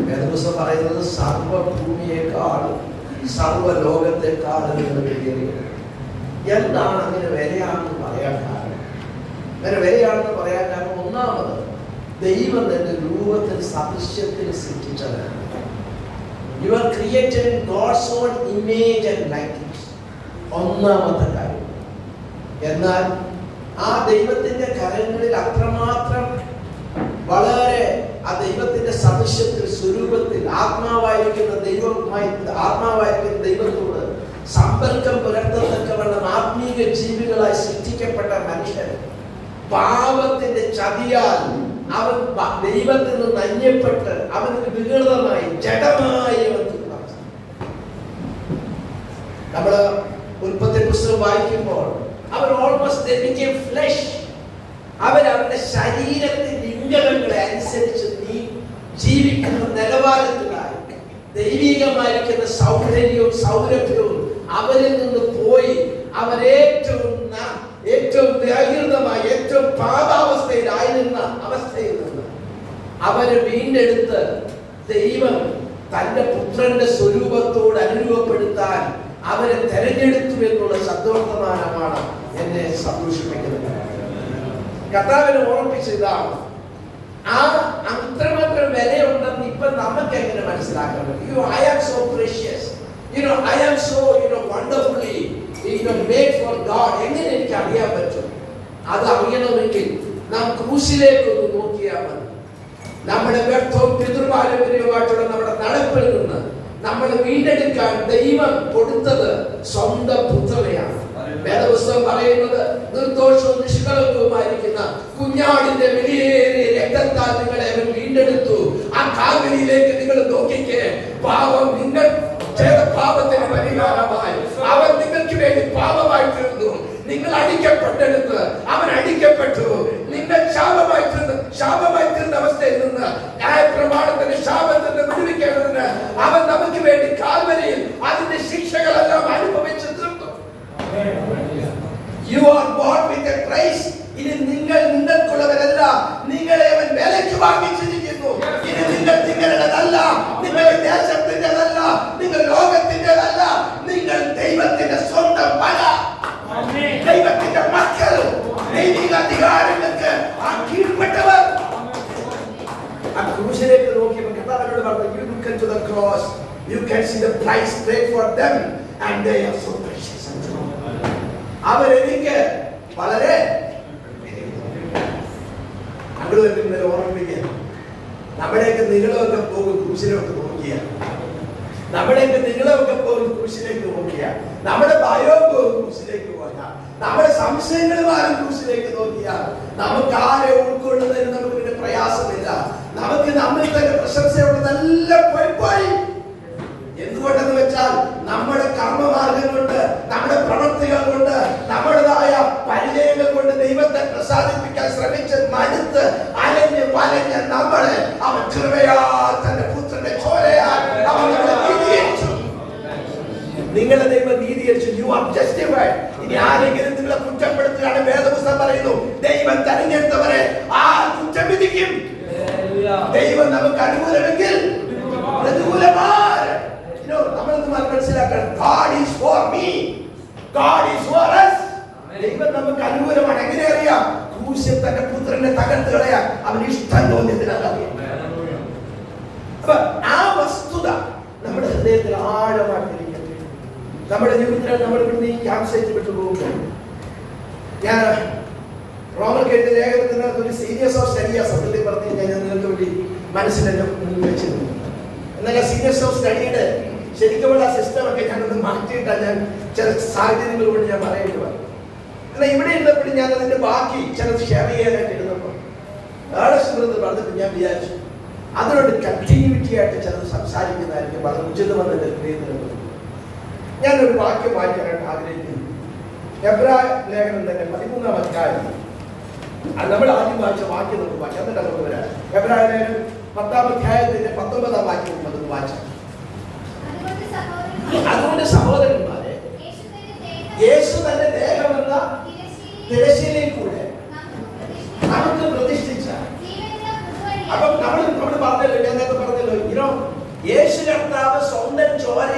വേദപുസ്തകം പറയുന്നത് സർവഭൂമിയെക്കാളും സർവലോകത്തെക്കാളും നിങ്ങൾ വലിയത് എന്താണ് അങ്ങനെ വിലയാണെന്ന് പറയാൻ കാരണം അങ്ങനെ വിലയാണെന്ന് പറയാൻ കാരണം ഒന്നാമത് ദൈവം തന്നെ രൂപത്തിൽ സദൃശ്യത്തിൽ സൃഷ്ടിച്ചതാണ് you are created in God's own image and likeness ഒന്നാമത്തെ കാര്യം എന്നാൽ ആ ദൈവത്തിന്റെ കരങ്ങളിൽ അത്രമാത്രം വളരെ ആ ദൈവത്തിന്റെ സദൃശ്യത്തിൽ സ്വരൂപത്തിൽ ആത്മാവായിരിക്കുന്ന ദൈവമായി ആത്മാവായിരിക്കുന്ന ദൈവത്തോട് സമ്പർക്കം പുലർത്തത്തക്കവണ്ണം ആത്മീക ജീവികളായി സൃഷ്ടിക്കപ്പെട്ട മനുഷ്യൻ പാപത്തിന്റെ ചതിയാൽ അവൻ പ- ദൈവത്തിൽ നിന്ന് അന്യപ്പെട്ട് അവന് വികൃതമായി ജഡമായി അവൻ തീർന്നു. നമ്മള് ഉൽപ്പത്തി പുസ്തകം വായിക്കുമ്പോൾ അവർ ഓൾമോസ്റ്റ് became ഫ്ലഷ് അവർ അവരുടെ ശരീരത്തിന്റെ ലിംഗങ്ങളെ അനുസരിച്ച് നീ ജീവിക്കുന്ന നിലവാരത്തിലായി ദൈവികമായിരിക്കുന്ന സൗന്ദര്യവും സൗരഭ്യവും അവരിൽ നിന്ന് പോയി അവരേറ്റവും ന- ഏറ്റവും വ്യാകൃതമായി ഏറ്റവും പാതാവസ്ഥയിലായിരുന്ന അവസ്ഥയിൽ നിന്ന് അവരെ വീണ്ടെടുത്ത് ദൈവം തന്റെ പുത്രന്റെ സ്വരൂപത്തോട് അനുരൂപപ്പെടുത്താൻ അവരെ തെരഞ്ഞെടുത്തു എന്നുള്ള സദ്വർത്തമാനമാണ് എന്നെ സന്തോഷിപ്പിക്കുന്നത് കർത്താവിനെ ഓർമ്മിച്ച ഇതാണ് ആ അത്രമാത്രം വിലയുണ്ടെന്ന് ഇപ്പൊ നമുക്ക് എങ്ങനെ മനസ്സിലാക്കാൻ പറ്റും you I am so precious you know I am so you know wonderfully you know made for God എങ്ങനെ എനിക്ക് അറിയാൻ പറ്റും അത് അറിയണമെങ്കിൽ നാം ക്രൂശിലേക്ക് ഒന്ന് നോക്കിയാൽ മതി നമ്മുടെ വ്യർത്ഥവും പിതൃപാരമ്പര്യവുമായിട്ടുള്ള നമ്മുടെ നടപ്പിൽ നിന്ന് നമ്മളെ വീണ്ടെടുക്കാൻ ദൈവം കൊടുത്തത് സ്വന്തം പുത്രനെയാണ് വേദപുസ്തകം പറയുന്നത് നിർദോഷവും നിഷ്കളങ്കവുമായിരിക്കുന്ന കുഞ്ഞാടിന്റെ വിലയേറിയ രക്തത്താൽ നിങ്ങളെ അവൻ വീണ്ടെടുത്തു ആ കാൽവരിയിലേക്ക് നിങ്ങൾ നോക്കിക്കേ പാപം നിങ്ങൾ ചെയ്ത പാപത്തിന് പരിഹാരമായി അവൻ നിങ്ങൾക്ക് വേണ്ടി പാപമായി തീർന്നു നിങ്ങൾ അടിക്കപ്പെട്ടെടുത്ത് അവൻ അടിക്കപ്പെട്ടു നിങ്ങൾ ശാപമായി തീർന്ന ശാപമായി തീർന്ന അവസ്ഥയിൽ നിന്ന് ന്യായ പ്രമാണത്തിന്റെ ശാപത്തിൽ നിന്ന് വിടുവിക്കേണ്ടതിന് അവൻ നമുക്ക് വേണ്ടി കാൽവരിയിൽ അതിന്റെ ശിക്ഷകളെല്ലാം അനുഭവിച്ചു തീർത്തു you are bought with a price ഇനി നിങ്ങൾ നിങ്ങൾക്കുള്ളവരല്ല നിങ്ങളെ അവൻ വിലയ്ക്ക് വാങ്ങിച്ചിരിക്കുന്നു ഇനി നിങ്ങൾ നിങ്ങളുടേതല്ല നിങ്ങൾ ഈ ദേശത്തിൻ്റെതല്ല നിങ്ങൾ ലോകത്തിൻ്റെതല്ല നിങ്ങൾ ദൈവത്തിന്റെ സ്വന്തം പല ദൈവത്തിന്റെ മക്കൾ ദൈവിക അധികാരങ്ങൾക്ക് ആ കീഴ്പ്പെട്ടവർ ആ ക്രൂശിലേക്ക് നോക്കിയപ്പോൾ കർത്താവിനോട് പറഞ്ഞു you look to the cross you can see the price paid for them and they are so precious unto me. അവരെനിക്ക് വളരെ അങ്ങോട്ട് ഇന്നലെ ഓർമ്മിപ്പിക്കുക നമ്മുടെയൊക്കെ നിങ്ങളൊക്കെ പോകും ക്രൂശിലേക്ക് നോക്കിയ നമ്മുടെയൊക്കെ നിങ്ങളൊക്കെ പോകും ക്രൂശിലേക്ക് നോക്കിയ നമ്മുടെ ഭയവും പോകും ക്രൂശിലേക്ക് പോയാൽ നമ്മുടെ സംശയങ്ങൾ ആരും ക്രൂശിലേക്ക് നോക്കിയാൽ നമുക്ക് ആരെ ഉൾക്കൊള്ളുന്നതിന് നമുക്ക് പിന്നെ പ്രയാസമില്ല നമുക്ക് നമ്മിൽ തന്നെ പ്രശംസയുള്ളതെല്ലാം പോയി പോയി എന്തുകൊണ്ടെന്ന് വെച്ചാൽ നമ്മുടെ കർമ്മമാർഗം കൊണ്ട് നമ്മുടെ പ്രവൃത്തികൾ കൊണ്ട് നമ്മുടേതായ പരിചയങ്ങൾ കൊണ്ട് ദൈവത്തെ പ്രസാദിപ്പിക്കാൻ ശ്രമിച്ച് മടുത്ത് അലഞ്ഞ് വലഞ്ഞ് നമ്മളെ അവൻ കൃപയാൽ തന്റെ പുത്രന്റെ ചോരയാൽ അവൻ നമ്മളെ നീതീകരിച്ചു നിങ്ങളെ ദൈവം നീതീകരിച്ചു യു ആർ ജസ്റ്റിഫൈഡ് ഇനി ആരെങ്കിലും നിങ്ങളെ കുറ്റപ്പെടുത്തുകയാണ് വേദപുസ്തകം പറയുന്നു ദൈവം തെരഞ്ഞെടുത്തവരെ ആ കുറ്റം വിധിക്കും ദൈവം നമുക്ക് അനുകൂലമെങ്കിൽ പ്രതികൂലമാണ് You know, നമ്മളൊന്ന് മനസ്സിലാക്കണം God is for me. God is for us. ദൈവം നമുക്ക് അനുകൂലമാണ് എങ്ങനെ അറിയാം ക്രൂശിൽ തന്റെ പുത്രനെ തകർത്ത് കളയാൻ അവന് ഇഷ്ടം തോന്നിയതിനാൽ അറിയാം അപ്പൊ ആ വസ്തുത നമ്മുടെ ഹൃദയത്തിൽ ആഴമായിട്ടിരിക്കട്ടെ നമ്മുടെ ജീവിതത്തിൽ നമ്മൾ ഇവിടുന്ന് ഈ ക്യാമ്പ് വിട്ടു പോകുമ്പോൾ ഞാൻ റോമൻ എഴുതിയ ലേഖനത്തിന് ഒരു സീരിയസ് ഓഫ് സ്റ്റഡിയാ സത്യത്തിൽ പറഞ്ഞു കഴിഞ്ഞാൽ ഞാൻ നിങ്ങൾക്ക് വേണ്ടി മനസ്സിൽ എൻ്റെ മുന്നിൽ വെച്ചിരുന്നു എന്നാൽ ആ സീരിയസ് ഓഫ് സ്റ്റഡിയുടെ ശരിക്കുമുള്ള സിസ്റ്റം ഒക്കെ ഞാനൊന്ന് മാറ്റിയിട്ടാണ് ഞാൻ ചില സാഹചര്യങ്ങൾ കൊണ്ട് ഞാൻ പറയേണ്ടി വന്നു എന്നാൽ ഇവിടെ ഇരുന്നപ്പോഴും ഞാൻ അതിന്റെ ബാക്കി ചിലത് ഷെയർ ചെയ്യാനായിട്ട് ഇരുന്നപ്പോൾ നാളെ സുഹൃത്ത് പറഞ്ഞിട്ട് ഞാൻ വിചാരിച്ചു അതിനോട് കണ്ടിന്യൂറ്റി ആയിട്ട് ചിലത് സംസാരിക്കുന്നതായിരിക്കും വളരെ ഉചിതമെന്ന് എൻ്റെ ഹൃദയത്തിൽ ഞാനൊരു വാക്യം വായിക്കാനായിട്ട് ആഗ്രഹിക്കുന്നു എബ്രായ ലേഖനം തന്നെ പതിമൂന്നാം അധ്യായം അത് നമ്മൾ ആദ്യം വായിച്ച വാക്യം നമുക്ക് വായിക്കാം എന്നിട്ട് നമുക്ക് വരാം എബ്രായ ലേഖനം പത്താം അധ്യായത്തിന്റെ പത്തൊമ്പതാം വാക്യം നമുക്ക് വായിച്ചാം അതുകൊണ്ട് സഹോദരന്മാരേ, അതുകൊണ്ട് സഹോദരന്മാരെ യേശു തന്റെ ദേഹം യേശു തന്റെ ദേഹമെന്ന തിരശ്ശീലയിൽ തിരശ്ശീലയിൽ കൂടെ നമുക്ക് പ്രതിഷ്ഠിച്ചു. നമുക്ക് പ്രതിഷ്ഠിച്ച ജീവനുള്ള പുതുവഴിയായി അപ്പം നമ്മൾ നമ്മൾ പറഞ്ഞല്ലോ ഞാൻ നേരത്തെ പറഞ്ഞല്ലോ ഇനോ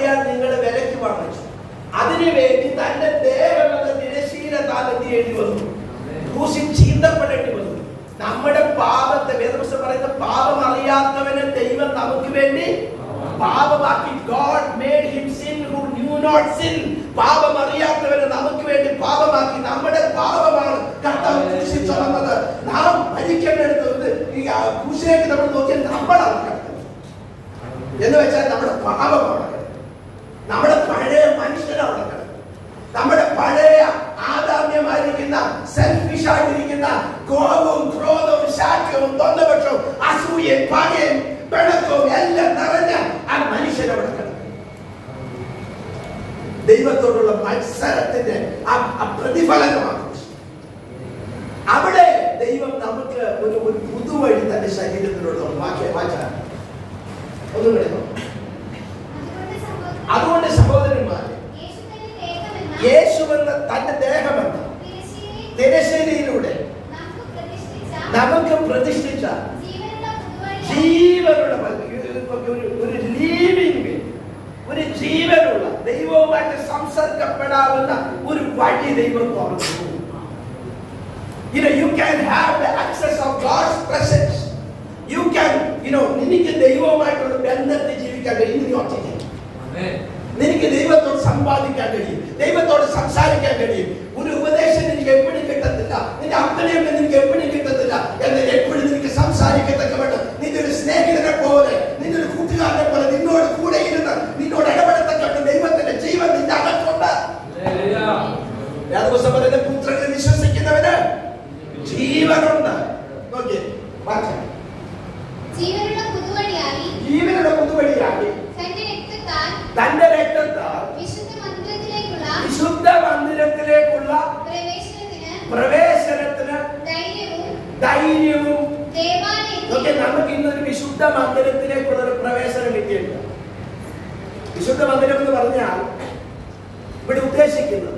അറിയാൻ നിങ്ങൾ വിലക്ക് വാങ്ങിച്ചു അതിനുവേണ്ടി തന്റെ ദേഹം എന്ന തിരശീല താലെത്തി എഴുതി വന്നു ക്രൂശിൽ ചീന്തപ്പെടേണ്ടി വന്നു നമ്മുടെ പാപത്തെ വേദപുസ്തകം പറയുന്ന പാപം അറിയാത്തവനെ ദൈവം നമുക്ക് വേണ്ടി പാപമാക്കി God made him sin who knew not sin പാപം അറിയാത്തവനെ നമുക്ക് വേണ്ടി പാപമാക്കി നമ്മുടെ പാപമാണ് കർത്താവ് ക്രൂശിൽ ചുമന്നത് നാം മരിക്കേണ്ടത് ഈ ആ ക്രൂശിലേക്ക് നമ്മൾ നോക്കിയാൽ നമ്മളാണ് കിടക്കുന്നത് എന്ന് വെച്ചാൽ നമ്മുടെ പാപമാണ് നമ്മുടെ പഴയ മനുഷ്യനവിടെ കിടക്കുന്നത് നമ്മുടെ പഴയ ആദാമ്യമായിരിക്കുന്ന സെൽഫിഷ് ആയിട്ടിരിക്കുന്ന കോപവും ക്രോധവും ശാഠ്യവും തൊന്നപക്ഷവും അസൂയയും പകയും പിണക്കവും എല്ലാം നിറഞ്ഞ ആ മനുഷ്യൻ അവിടെ കിടക്കും ദൈവത്തോടുള്ള മത്സരത്തിന്റെ ആ ആ പ്രതിഫലനമാണ് അവിടെ ദൈവം നമുക്ക് ഒരു ഒരു പുതുവഴി തന്റെ ശരീരത്തിലുള്ള വാക്യ വാചാ ഒന്നും കിടന്നു അതുകൊണ്ട് അതുകൊണ്ട് സഹോദരൻ സഹോദരന്മാരെ യേശു തന്നെ ദേഹമെന്ന യേശുവെന്ന തന്റെ ദേഹമെന്ന തിരശ്ശീലയിൽ തിരശ്ശേരിയിലൂടെ നമുക്ക് പ്രതിഷ്ഠിച്ച നമുക്ക് പ്രതിഷ്ഠിച്ച ജീവനുള്ള പുതുവഴിയായി ജീവനുള്ള ഒരു ഒരു ലീവിംഗ് ഒരു ജീവനുള്ള ദൈവവുമായിട്ട് സംസർഗപ്പെടാവുന്ന ഒരു വഴി ദൈവം തുറന്നു You know, you can have the access of God's presence. You can, you know, നിനക്ക് ദൈവവുമായിട്ടുള്ള ബന്ധത്തിൽ ജീവിക്കാൻ കഴിയും നീ ഒറ്റയ്ക്ക് നിനക്ക് ദൈവത്തോട് സമ്പാദിക്കാൻ കഴിയും ദൈവത്തോട് സംസാരിക്കാൻ കഴിയും ഒരു ഉപദേശം നിനക്ക് എപ്പോഴും കിട്ടത്തില്ല നിന്റെ അപ്പനെയൊക്കെ നിനക്ക് എപ്പോഴും കിട്ടത്തില്ല എന്നാൽ എപ്പോഴും നിനക്ക് സംസാരിക്കത്തക്ക വേണം നിന്റെ ഒരു സ്നേഹിതനെ പോലെ നിന്റെ ഒരു കൂട്ടുകാരനെ പോലെ നിന്നോട് കൂടെ ഇരുന്ന് നിന്നോട് ഇടപെടത്തക്ക ദൈവത്തിന്റെ ജീവൻ നിന്റെ അകത്തുണ്ട് വേദപുസ്തകം പറയുന്ന പുത്രനെ വിശ്വസിക്കുന്നവന് ജീവനുണ്ട് നോക്കിയേ വായിച്ചേ. ജീവനുള്ള പുതുവഴിയായി ജീവനുള്ള പുതുവഴിയായി തന്റെ രക്തത്താൽ തന്റെ രക്തത്താൽ വിശുദ്ധ മന്ദിരത്തിലേക്കുള്ള വിശുദ്ധ മന്ദിരത്തിലേക്കുള്ള പ്രവേശനത്തിന് പ്രവേശനത്തിന് ധൈര്യവും ധൈര്യവും ദേവാലയത്തിൽ ഒക്കെ നമുക്ക് ഇന്നൊരു വിശുദ്ധ മന്ദിരത്തിലേക്കുള്ള ഒരു പ്രവേശനം കിട്ടിയിട്ടുണ്ട് വിശുദ്ധ മന്ദിരം എന്ന് പറഞ്ഞാൽ ഇവിടെ ഉദ്ദേശിക്കുന്നത്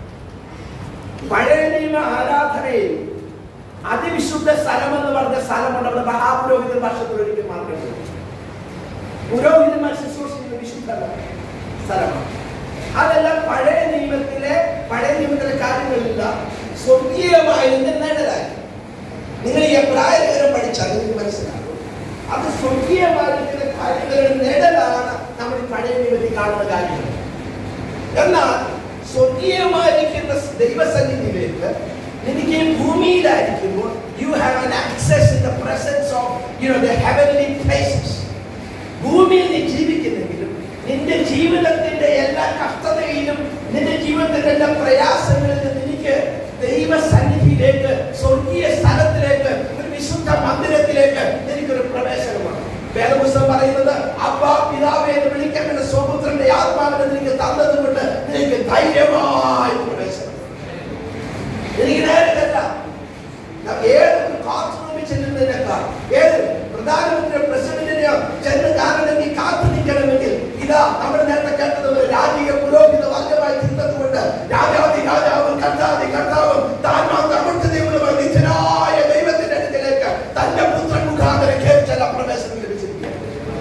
പഴയ നിയമ ആരാധനയിൽ അതിവിശുദ്ധ സ്ഥലം എന്ന് പറഞ്ഞ സ്ഥലമുണ്ട് അവിടെ മഹാപുരോഹിതൻ വർഷത്തിൽ ഒരിക്കൽ മാത്രമേ ഉള്ളൂ. പുരോഹിതന്മാർ ശുശ്രൂഷിക്കുന്ന വിശുദ്ധ സ്ഥലമാണ് അതെല്ലാം പഴയ നിയമത്തിലെ പഴയ നിയമത്തിലെ കാര്യങ്ങളെല്ലാം സ്വർഗീയമായതിന്റെ നിഴലായി നിങ്ങൾ ഈ എബ്രായലേഖനം പഠിച്ചാൽ നിങ്ങൾക്ക് മനസ്സിലാകും അത് സ്വർഗീയമായിരിക്കുന്ന കാര്യങ്ങളുടെ നിഴലാണ് നമ്മൾ ഈ പഴയ നിയമത്തിൽ കാണുന്ന കാര്യങ്ങൾ എന്നാൽ സ്വർഗീയമായിരിക്കുന്ന ദൈവസന്നിധിയിലേക്ക് എനിക്ക് ഈ ഭൂമിയിലായിരിക്കുമ്പോൾ you have an access in the presence of you know the heavenly places ഭൂമിയിൽ നീ ജീവിക്കുന്നെങ്കിലും നിന്റെ ജീവിതത്തിന്റെ എല്ലാ കഷ്ടതയിലും നിന്റെ ജീവിതത്തിന്റെ എല്ലാ പ്രയാസങ്ങളിലും നിനക്ക് ദൈവസന്നിധിയിലേക്ക് സ്വർഗീയ സ്ഥലത്തിലേക്ക് ഒരു വിശുദ്ധ മന്ദിരത്തിലേക്ക് നിനക്കൊരു പ്രവേശനമാണ് വേദപുസ്തകം പറയുന്നത് അപ്പ പിതാവേ എന്ന് വിളിക്കേണ്ട സ്വപുത്രന്റെ ആത്മാവിനെ നിനക്ക് തന്നതുകൊണ്ട് നിനക്ക് ധൈര്യമായി പ്രവേശനം എനിക്ക് നേരിട്ടല്ല ഏത് ബാത്റൂമിൽ ചെല്ലുന്നതിനേക്കാൾ ഏത് പ്രധാനമന്ത്രി പ്രസിഡന്റിനെയോ ചെന്ന് കാണണമെങ്കിൽ കാത്തു നിൽക്കണമെങ്കിൽ ഇതാ നമ്മൾ നേരത്തെ കേട്ടത് ഒരു രാജീയ പുരോഹിത വർഗമായി ചിന്തതുകൊണ്ട് രാജാതി രാജാവും കർത്താതി കർത്താവും താൻ മാത്രം അവിടുത്തെ ദൈവമായി നിത്യനായ ദൈവത്തിന്റെ അടുക്കിലേക്ക് തന്റെ പുത്രൻ മുഖാന്തരം കേൾച്ചല്ല പ്രവേശനം ലഭിച്ചിരിക്കുകയാണ്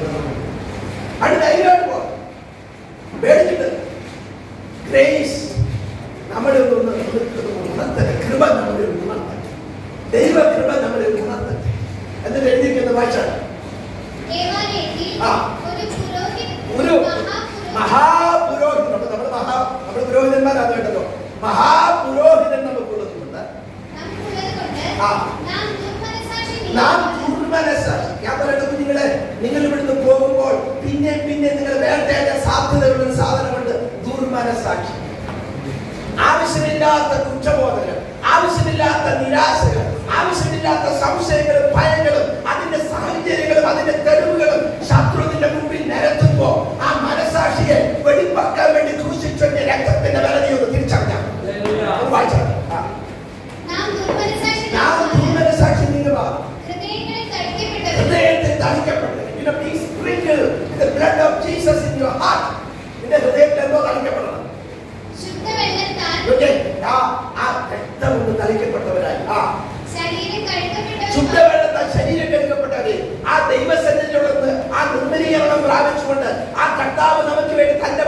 അത് ധൈര്യമായിട്ട് പോ പേടിച്ചിട്ട് ഗ്രേസ് നമ്മളെ ഒന്ന് ഉണർത്തട്ടെ കൃപ നമ്മളെ ഉണർത്തട്ടെ ദൈവ കൃപ നമ്മളെ ഉണർത്തട്ടെ എന്നിട്ട് എഴുതിയിരിക്കുന്ന വായിച്ചാണ് ദേവാലയത്തിൽ ആ. ഒരു പുരോഹിത ഒരു മഹാപുരോഹിതൻ മഹാപുരോഹിതൻ അപ്പൊ നമ്മൾ മഹാ നമ്മൾ പുരോഹിതന്മാരാണ് കേട്ടല്ലോ മഹാപുരോഹിതൻ നമുക്കുള്ളതുകൊണ്ട് നമുക്കുള്ളതുകൊണ്ട് ആ. നാം ദുർമനസാക്ഷി നാം നിമിത്തം ദുർമനസ്സാക്ഷി ഞാൻ പറയട്ടെ കുഞ്ഞുങ്ങളെ നിങ്ങൾ ഇവിടുന്ന് പോകുമ്പോൾ പിന്നെ പിന്നെ നിങ്ങൾ വേട്ടയാക്കാൻ സാധ്യതയുള്ള ഒരു സാധനമുണ്ട് ദുർമനസ്സാക്ഷി ആവശ്യമില്ലാത്ത കുറ്റബോധങ്ങൾ ആവശ്യമില്ലാത്ത നിരാശകൾ ആവശ്യമില്ലാത്ത സംശയങ്ങളും ഭയങ്ങളും അതിന്റെ സാഹചര്യങ്ങളും അതിന്റെ തെളിവുകളും ശത്രുവിന്റെ മുമ്പിൽ നിരത്തുമ്പോ ആ മനസാക്ഷിയെ വെടിപ്പാക്കാൻ വേണ്ടി ക്രൂശിച്ചന്റെ രക്തത്തിന്റെ വിലതി ഒന്ന് തിരിച്ചറിഞ്ഞാൽ ഒന്ന് വായിച്ചാൽ ആ. നാം ദുർമനസാക്ഷി ഞാൻ നിമിത്തം ദുർമനസാക്ഷി നിങ്ങളാ ഹൃദയങ്ങളിൽ തടിക്കപ്പെട്ടവരും ഹൃദയത്തിൽ തളിക്കപ്പെട്ടത് you know be sprinkled with the blood of Jesus in your heart നിന്റെ ഹൃദയത്തിൽ എന്തോ തളിക്കപ്പെടണം ശുദ്ധവെള്ളത്താൽ ഓക്കേ ആ ആ രക്തം കൊണ്ട് തളിക്കപ്പെട്ടവരായി ആ ശരീരം കഴുകപ്പെട്ടവരും ശുദ്ധവെള്ളത്താൽ ശരീരം കഴുകപ്പെട്ടവരെ ആ ദൈവസന്നിധിയോടൊന്ന് ആ നിർമ്മലീകരണം പ്രാപിച്ചുകൊണ്ട് ആ കർത്താവ് നമുക്ക് വേണ്ടി തന്റെ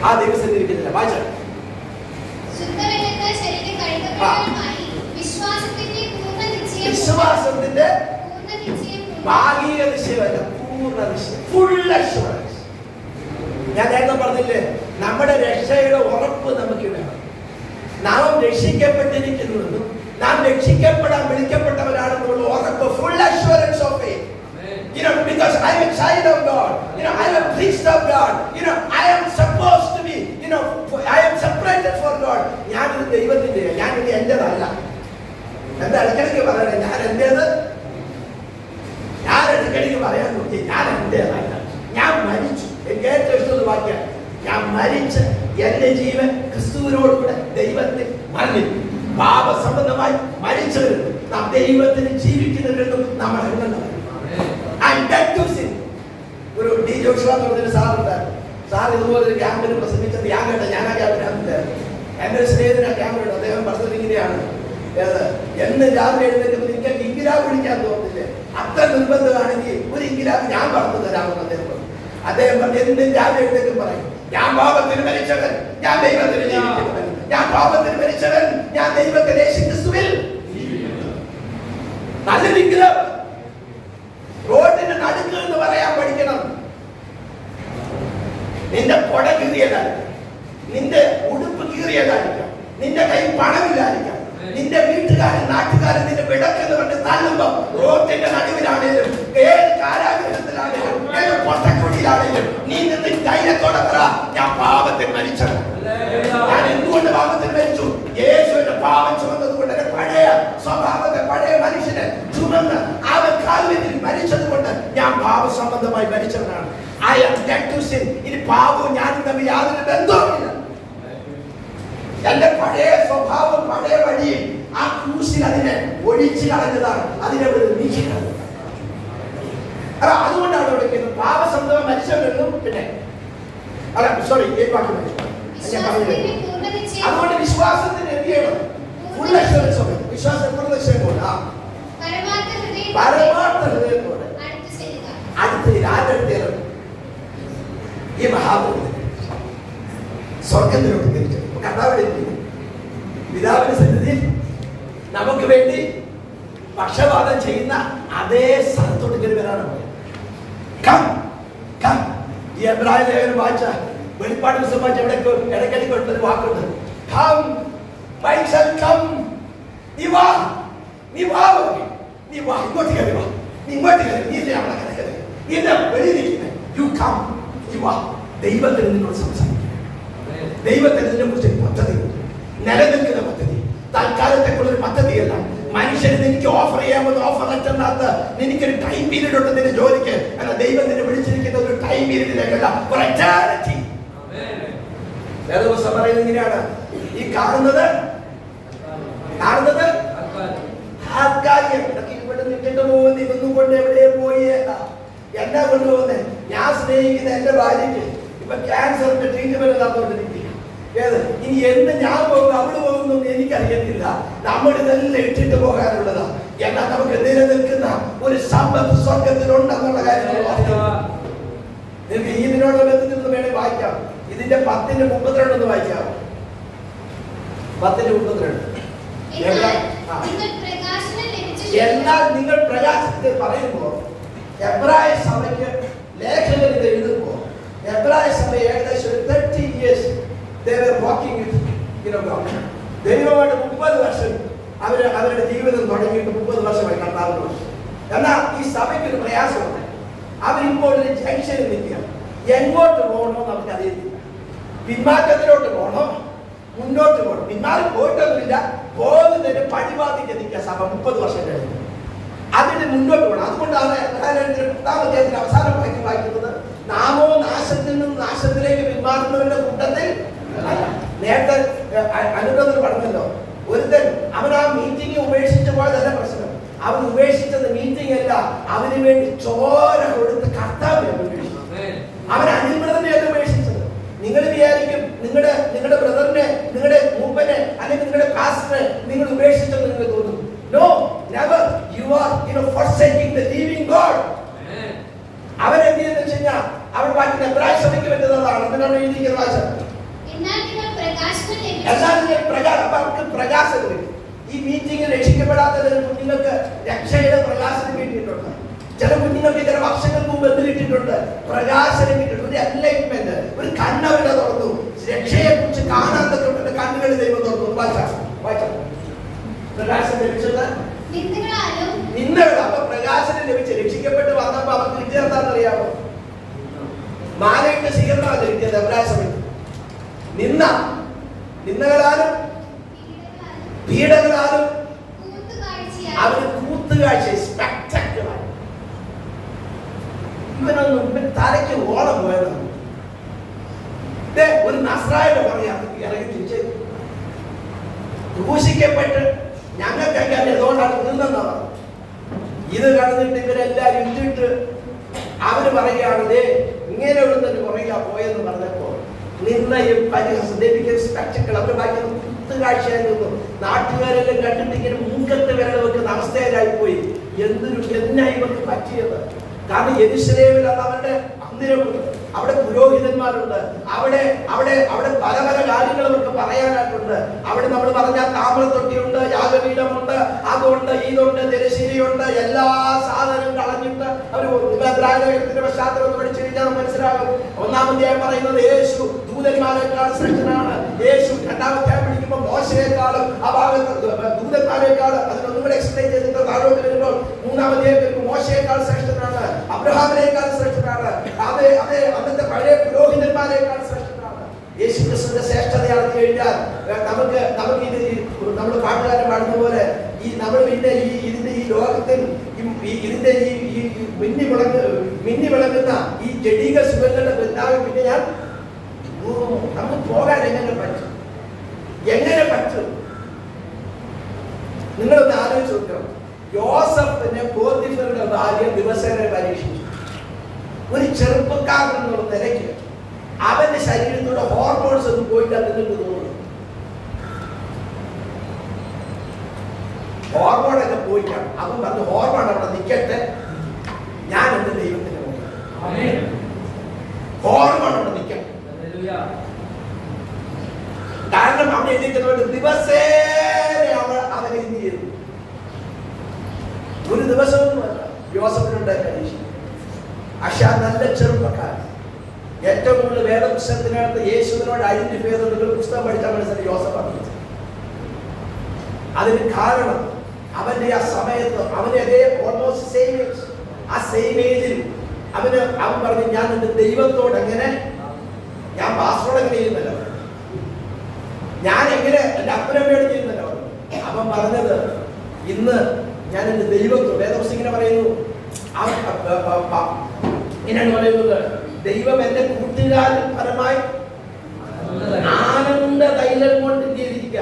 ആ ദിവസം ഇരിക്കുന്നില്ല വായിച്ച ശുദ്ധവെള്ളത്താൽ ശരീരം കഴുകപ്പെട്ടവരുമായി വിശ്വാസത്തിന്റെ പൂർണ്ണ നിശ്ചയം വിശ്വാസത്തിന്റെ പൂർണ്ണ നിശ്ചയം കൊണ്ട് ഭാഗിക നിശ്ചയമല്ല പൂർണ്ണ നിശ്ചയം ഫുൾ അഷുറൻസ് ഞാൻ നേരത്തെ പറഞ്ഞില്ലേ നമ്മുടെ രക്ഷയുടെ ഉറപ്പ് നമുക്ക് വേണം നാം രക്ഷിക്കപ്പെട്ടിരിക്കുന്നുവെന്നും നാം രക്ഷിക്കപ്പെടാൻ വിളിക്കപ്പെട്ടവരാണെന്നുള്ള ഉറപ്പ് full assurance of faith You know, because I am a child of God. You know, I am a priest of God. You know, I am supposed to be, you know, for- I am separated for God. ഞാനൊരു ദൈവത്തിന്റെ ഞാനിത് എന്റേതല്ല എന്താ ഇടയ്ക്കിടയ്ക്ക് പറയണേ ഞാൻ എന്റേത് ഞാൻ ഇടയ്ക്കിടയ്ക്ക് പറയാൻ നോക്കി ഞാൻ എന്റേതല്ല ഞാൻ മരിച്ചു എനിക്ക് ഏറ്റവും ഇഷ്ടമുള്ള വാക്യം ഞാൻ മരിച്ച് എന്റെ ജീവൻ ക്രിസ്തുവിനോടുകൂടെ ദൈവത്തിൽ മറന്നിരുന്നു പാപസംബന്ധമായി മരിച്ചവരും നാം ദൈവത്തിന് ജീവിക്കുന്നവരെന്നും നമ്മൾ എണ്ണുന്നവർ I'm dead to sin. ഒരു ഡി ജോഷുവ എന്ന് പറഞ്ഞൊരു സാറുണ്ട് സാർ ഇതുപോലെ ഒരു ക്യാമ്പിൽ പ്രസംഗിച്ചത് ഞാൻ കേട്ട ഞാൻ ആ ക്യാമ്പിനകത്തുണ്ടായിരുന്നു എൻ്റെ ഒരു സ്നേഹിതൻ ആ ക്യാമ്പിലുണ്ട് അദ്ദേഹം പറഞ്ഞത് ഇങ്ങനെയാണ് ഏത് എന്ന് രാവിലെ എഴുന്നേൽക്കുമ്പോൾ എനിക്ക് ഇംഗിലാബ് വിളിക്കാൻ തോന്നുന്നില്ലേ അത്ര നിർബന്ധമാണെങ്കിൽ ഒരു ഇംഗിലാബ് ഞാൻ പറഞ്ഞു തരാമെന്ന് അദ്ദേഹം പറഞ്ഞു അദ്ദേഹം പറഞ്ഞു എന്നും രാവിലെ എഴുന്നേൽക്കും പറയും ഞാൻ പാപത്തിന് മരിച്ചവൻ ഞാൻ ദൈവത്തിന് ജീവിക്കുന്നവൻ ഞാൻ പാപത്തിന് മരിച്ചവൻ ഞാൻ ദൈവത്തിന് യേശു ക്രിസ്തുവിൽ നല്ലൊരു ഇംഗിലാബ് റോഡിന് നടുക്ക് എന്ന് പറയാൻ പഠിക്കണം നിന്റെ കൊട കീറിയതായിരിക്കാം നിന്റെ ഉടുപ്പ് കീറിയതായിരിക്കാം നിന്റെ കൈ പണമില്ലായിരിക്കാം നിന്റെ വീട്ടുകാരൻ നാട്ടുകാരൻ നിന്റെ വിടക്കെന്ന് പറഞ്ഞ് തള്ളുമ്പോ റോഡിന്റെ നടുവിലാണേലും ഏത് കാരാഗ്രഹത്തിലാണേലും ഏത് പൊട്ടക്കുടിയിലാണേലും നീ നിന്ന് ധൈര്യത്തോടെ പറ ഞാൻ പാപത്തിൽ മരിച്ചത് ഞാൻ എന്തുകൊണ്ട് പാപത്തിൽ മരിച്ചു യേശുവിന്റെ പാപം ചുമന്നത് കൊണ്ട് എന്റെ പഴയ സ്വഭാവത്തെ പഴയ മനുഷ്യനെ ചുമന്ന് അവൻ കാൽവരിൽ മരിച്ചത് കൊണ്ട് ഞാൻ പാപസംബന്ധമായി മരിച്ചവനാണ് I am dead to sin ഇനി പാപവും ഞാനും തമ്മിൽ യാതൊരു ബന്ധവുമില്ല എന്റെ പഴയ സ്വഭാവം പഴയ വഴിയിൽ ആ ക്രൂശിൽ അതിനെ ഒഴിച്ചു കളഞ്ഞതാണ് അതിനെ ഇവിടെ നീക്കി കളഞ്ഞത് അല്ല അതുകൊണ്ടാണ് വിളിക്കുന്നത് പാപസംബന്ധം മരിച്ചവരെന്നും പിന്നെ അല്ല സോറി ഏത് വാക്ക് മരിച്ചു ഞാൻ പറഞ്ഞു വിശ്വാസത്തിന്റെ പൂർണ്ണ നിശ്ചയം അതുകൊണ്ട് വിശ്വാസത്തിന് എന്ത് ചെയ്യണം ഫുൾ അഷുറൻസ് ഓഫ് വിശ്വാസം എത്ര നിശ്ചയമുണ്ട് ആ പരമാർത്ഥ ഹൃദയം പരമാർത്ഥ ഹൃദയത്തോടെ അടുത്ത് ചെല്ലുക അടുത്ത് ആരുടെ ഈ മഹാബോധി സ്വർഗത്തിലോട്ട് തിരിച്ചു കർത്താവിടെ പിതാവിന്റെ സന്നിധിയിൽ നമുക്ക് വേണ്ടി പക്ഷപാതം ചെയ്യുന്ന അതേ സ്ഥലത്തോട്ട് കയറി വരാനാണ് പറയുന്നത്. Come, come. ഈ എബ്രായ ലേഖനം വായിച്ച വെളിപ്പാട് പുസ്തകം വായിച്ച എവിടെയൊക്കെ ഇടയ്ക്കിടയ്ക്ക് ഒരു വാക്കുണ്ട് കം മൈ സൺ കം നീ വാ നീ വാ നോക്കി. നീ വാ ഇങ്ങോട്ട് കയറി വാ നീ ഇങ്ങോട്ട് കയറി നീ ഇല്ലേ അവിടെ കിടക്കുന്നത് നീ എന്താ വെളിയിൽ നിൽക്കുന്നത് യു കം നീ വാ ദൈവത്തിന് നിന്നോട് സംസാരിക്കും ദൈവത്തിന് ഇതിനെ കുറിച്ച് ഒരു പദ്ധതിയുണ്ട് നിലനിൽക്കുന്ന പദ്ധതി തൽക്കാലത്തേക്കുള്ള ഒരു പദ്ധതിയല്ല മനുഷ്യന് നിനക്ക് ഓഫർ ചെയ്യാമെന്ന് ഓഫർ ലെറ്ററിനകത്ത് നിനക്കൊരു ടൈം പീരീഡ് ഉണ്ട് നിന്റെ ജോലിക്ക് അല്ല ദൈവം നിന്നെ വിളിച്ചിരിക്കുന്ന ഒരു ടൈം പീരീഡിലേക്കല്ല for eternity. വേറെ ദിവസം പറയുന്നത് ഇങ്ങനെയാണ് ഈ കാണുന്നത് കാണുന്നത് താൽക്കാലികം ഇടയ്ക്ക് ഇവിടെ നിന്നിട്ട് പോകുന്നു ഇതൊന്നും കൊണ്ട് എവിടെ പോയി എന്നാ കൊണ്ടുപോകുന്നത് ഞാൻ സ്നേഹിക്കുന്ന എന്റെ ഭാര്യയ്ക്ക് ഇപ്പൊ ക്യാൻസറിന്റെ ട്രീറ്റ്മെന്റ് നടന്നുകൊണ്ടിരിക്കുക ഏത് ഇനി എന്ന് ഞാൻ പോകും അവള് പോകുന്നു എനിക്കറിയത്തില്ല നമ്മൾ ഇതെല്ലാം ഇട്ടിട്ട് പോകാനുള്ളതാ എന്നാൽ നമുക്ക് നിലനിൽക്കുന്ന ഒരു സമ്പത്ത് സ്വർഗത്തിലുണ്ടെന്നുള്ള കാര്യം നമ്മൾ ഓർക്കണം. നിങ്ങൾക്ക് ഈ ഇതിനോട് ബന്ധത്തിൽ നിന്ന് വേണേ വായിക്കാം ഇതിന്റെ പത്തിന്റെ മുപ്പത്തിരണ്ട് ഒന്ന് വായിക്കാം പത്തിന്റെ മുപ്പത്തിരണ്ട് എന്നാൽ ആ. നിങ്ങൾ പ്രകാശനം ലഭിച്ച എന്നാൽ നിങ്ങൾ പ്രകാശത്തിൽ പറയുമ്പോൾ എബ്രായ സഭയ്ക്ക് ലേഖകൻ ഇത് എഴുതുമ്പോൾ എബ്രായ സഭ ഏകദേശം ഒരു തേർട്ടി ഇയേഴ്സ് വാക്കിംഗ് ദൈവമായിട്ട് മുപ്പത് വർഷം അവർ അവരുടെ ജീവിതം തുടങ്ങിയിട്ട് മുപ്പത് വർഷമായി കണ്ടാറുണ്ട് എന്നാൽ ഈ സഭയ്ക്ക് ഒരു പ്രയാസമുണ്ട് അവരിപ്പോൾ ഒരു ജംഗ്ഷനിൽ നിൽക്കുക എങ്ങോട്ട് പോകണമെന്ന് നമുക്ക് അറിയത്തില്ല പിന്മാറ്റത്തിലോട്ട് പോകണോ മുന്നോട്ട് പോകണം പിന്മാറി പോയിട്ടൊന്നുമില്ല പോകുന്നതിന് പടിവാദിക്ക് നിൽക്കുക സഭ മുപ്പത് വർഷം കഴിഞ്ഞു അതിന് മുന്നോട്ട് പോകണം അതുകൊണ്ടാണ് പത്താമത്തെ അവസാനം വാക്യം വായിക്കുന്നത് നാമോ നാശത്തിൽ നിന്ന് നാശത്തിലേക്ക് പിന്മാറുന്നവരുടെ കൂട്ടത്തിൽ അല്ല നേരത്തെ അനുഗ്രഹത്തിൽ പറഞ്ഞല്ലോ ഒരുത്തൻ അവൻ ആ മീറ്റിംഗ് ഉപേക്ഷിച്ചു പോയതല്ല പ്രശ്നം അവൻ ഉപേക്ഷിച്ചത് മീറ്റിംഗ് അല്ല അവന് വേണ്ടി ചോര കൊടുത്ത് കർത്താവിനെ ഉപേക്ഷിച്ചു അവൻ അനിൽബ്രദറിനെ അല്ല ഉപേക്ഷിച്ചത് നിങ്ങൾ വിചാരിക്കും നിങ്ങളുടെ നിങ്ങളുടെ ബ്രദറിനെ നിങ്ങളുടെ മൂപ്പനെ അല്ലെങ്കിൽ നിങ്ങളുടെ പാസ്റ്ററെ നിങ്ങൾ ഉപേക്ഷിച്ചെന്ന് നിങ്ങൾക്ക് തോന്നും no never you are you know forsaking the living God അവൻ എന്ത് ചെയ്യുന്നു വെച്ച് കഴിഞ്ഞാൽ അവൻ വായിക്കുന്ന എബ്രായ സഭയ്ക്ക് പറ്റുന്നതാണ് എന്തിനാണ് എഴുതിയിരിക്കുന്ന വായിച്ച ലഭിച്ചു. എല്ലാത്തിനും പ്രകാശം അപ്പൊ അവർക്ക് പ്രകാശം ലഭിക്കും ഈ മീറ്റിംഗിൽ രക്ഷിക്കപ്പെടാത്ത ചില കുഞ്ഞുങ്ങൾക്ക് രക്ഷയുടെ പ്രകാശനം കിട്ടിയിട്ടുണ്ട് ചില കുഞ്ഞുങ്ങൾക്ക് ചില വർഷങ്ങൾക്ക് മുമ്പ് എന്തിലിട്ടിട്ടുണ്ട് പ്രകാശനം കിട്ടിയിട്ടുണ്ട് ഒരു എൻലൈറ്റ്മെന്റ് ഒരു കണ്ണവരെ തുറന്നു രക്ഷയെ കുറിച്ച് കാണാൻ തൊട്ടുണ്ട് കണ്ണുകൾ ദൈവം തുറന്നു വായിച്ചാ വായിച്ചാ പ്രകാശം ലഭിച്ചത് നിന്ദകളാലും നിന്നകൾ അപ്പൊ പ്രകാശനം ലഭിച്ച് രക്ഷിക്കപ്പെട്ട് വന്നപ്പോ അവർക്ക് കിട്ടിയത് എന്താണെന്നറിയാമോ മാലയിട്ട് സ്വീകരണമാണ് കിട്ടിയത് എബ്രാസമിൽ നിന്ന നിന്നകളാലും പീഡകളാലും പീഡകളാലും കൂത്തുകാഴ്ചയാലും അവര് കൂത്തുകാഴ്ച സ്പെക്ടക്കിളായി ഇവനൊന്നും ഇവൻ തലയ്ക്ക് ഓളം പോയതാണ് ദേ, ഒരു നസ്രായുടെ പറയാം ഇറങ്ങി തിരിച്ച് ക്രൂശിക്കപ്പെട്ട് ഞങ്ങൾക്കൊക്കെ അല്ലേ അതുകൊണ്ടാണ് നിന്നെന്നാണ് ഇത് കടന്നിട്ട് ഇവരെല്ലാരും ഇട്ടിട്ട് അവര് പറയുകയാണ് ദേ ഇങ്ങനെ ഇവിടുന്ന് പുറകെ പോയെന്ന് പറഞ്ഞപ്പോ നിന്നയും പരിഹസം സ്പെക്ടക്കിൾ അവര് വായിക്കുന്ന കുത്തുകാഴ്ചയായി നിന്നു നാട്ടുകാരെല്ലാം കണ്ടിട്ട് ഇങ്ങനെ മൂക്കത്ത് വിരൽ വെക്കുന്ന അവസ്ഥയിലായി പോയി എന്തൊരു എന്നാ ഇവർക്ക് പറ്റിയത് കാരണം യെരുശലേമിലാണ് അവരുടെ മന്ദിരമുണ്ട് അവിടെ പുരോഹിതന്മാരുണ്ട് അവിടെ അവിടെ അവിടെ പല പല കാര്യങ്ങൾ നമുക്ക് പറയാനായിട്ടുണ്ട് അവിടെ നമ്മൾ പറഞ്ഞ താമ്രത്തൊട്ടിയുണ്ട് യാഗപീഠമുണ്ട് അതുണ്ട് ഇതുണ്ട് തിരശ്ശേരിയുണ്ട് എല്ലാ സാധനവും കളഞ്ഞിട്ട് അവർ ലേഖനത്തിന്റെ പശ്ചാത്തലം ഒന്ന് പഠിച്ചു കഴിഞ്ഞാൽ നമുക്ക് മനസ്സിലാകും ഒന്നാമത്തെയായി പറയുന്നത് യേശു ദൂതന്മാരെക്കാൾ ശ്രേഷ്ഠനാണ് യേശു രണ്ടാമത്തെ പിടിക്കുമ്പോൾ മോശയെക്കാളും ആ ഭാഗത്ത് ദൂതന്മാരെക്കാൾ അതിനൊന്നും കൂടെ എക്സ്പ്ലെയിൻ ചെയ്തിട്ട് താഴോട്ട് വരുമ്പോൾ മൂന്നാമത്തെ വരുമ്പോൾ മോശയെക്കാൾ ശ്രേഷ്ഠനാണ് അബ്രഹാമിനേക്കാൾ ശ്രേഷ്ഠനാണ് അതെ അതെ അന്നത്തെ പഴയ പുരോഹിതന്മാരെക്കാൾ ശ്രേഷ്ഠനാണ് യേശു ക്രിസ്തുവിന്റെ ശ്രേഷ്ഠതയാണെന്ന് കഴിഞ്ഞാൽ ഏഹ്, നമുക്ക് നമുക്ക് ഇത് നമ്മൾ പാട്ടുകാരൻ പാടുന്ന പോലെ ഈ നമ്മൾ പിന്നെ ഈ ഇതിന്റെ ഈ ലോകത്തിൽ ഈ- ഈ ഇതിന്റെ ഈ ഈ ഈ മിന്നി വിളങ്ങ് മിന്നി വിളങ്ങുന്ന ഈ ജഡീക സുഖങ്ങളുടെ ബന്ധാവ് പിന്നെ ഞാൻ ഓ, നമുക്ക് പോകാൻ എങ്ങനെ പറ്റും എങ്ങനെ പറ്റും നിങ്ങളൊന്ന് ആലോചിച്ച് നോക്കണം യോസഫിനെ പോത്തിഫറുടെ ഭാര്യ ദിവസേന പരീക്ഷിച്ചു ഒരു ചെറുപ്പക്കാരൻ എന്നുള്ള നിലയ്ക്ക് അവന്റെ ശരീരത്തിലൂടെ ഹോർമോൺസ് ഒന്നും പോയിട്ട് നിങ്ങൾക്ക് തോന്നുന്നു ഹോർമോണൊക്കെ പോയിട്ടാണ് അവൻ പറഞ്ഞു ഹോർമോൺ അവിടെ നിൽക്കട്ടെ ഞാൻ എന്റെ ദൈവത്തിന് മുമ്പിൽ ഹോർമോൺ അവിടെ നിൽക്കട്ടെ കാരണം അവിടെ എഴുതിക്കുന്നവർ ദിവസേന അവൻ അവൻ എന്ത് ചെയ്തു ഒരു ദിവസമൊന്നുമല്ല യോസഫിനുണ്ടായ പരീക്ഷ പക്ഷെ ആ നല്ല ചെറുപ്പക്കാരൻ ഏറ്റവും കൂടുതൽ വേദപുസ്തകത്തിനകത്ത് യേശുവിനോട് ഐഡന്റിഫൈ ചെയ്ത് നിങ്ങൾ പുസ്തകം പഠിച്ചാൽ മനസ്സിലായി യോസഫാണ് അതിന് കാരണം അവന്റെ ആ സമയത്ത് അവന്റെ അതേ ഓൾമോസ്റ്റ് സെയിം ഏജ് ആ സെയിം ഏജിൽ അവന് അവൻ പറഞ്ഞു ഞാൻ എന്റെ ദൈവത്തോട് എങ്ങനെ ഞാൻ പാസ്വേഡ് എങ്ങനെ ചെയ്യുന്നല്ലോ ഞാൻ എങ്ങനെ എന്റെ അപ്പനമ്മയോട് ചെയ്യുന്നല്ലോ അവൻ പറഞ്ഞത് ഇന്ന് ഞാൻ എന്റെ ദൈവത്തോട് വേദപുസ്തകം ഇങ്ങനെ പറയുന്നു അവൻ അ- അ- അ- അ- ഇങ്ങനെയാണ് പറയുന്നത് ദൈവം എന്റെ കൂട്ടുകാരൻ പരമായി ആനന്ദ തൈലം കൊണ്ട് എന്ത് ചെയ്തിരിക്കുക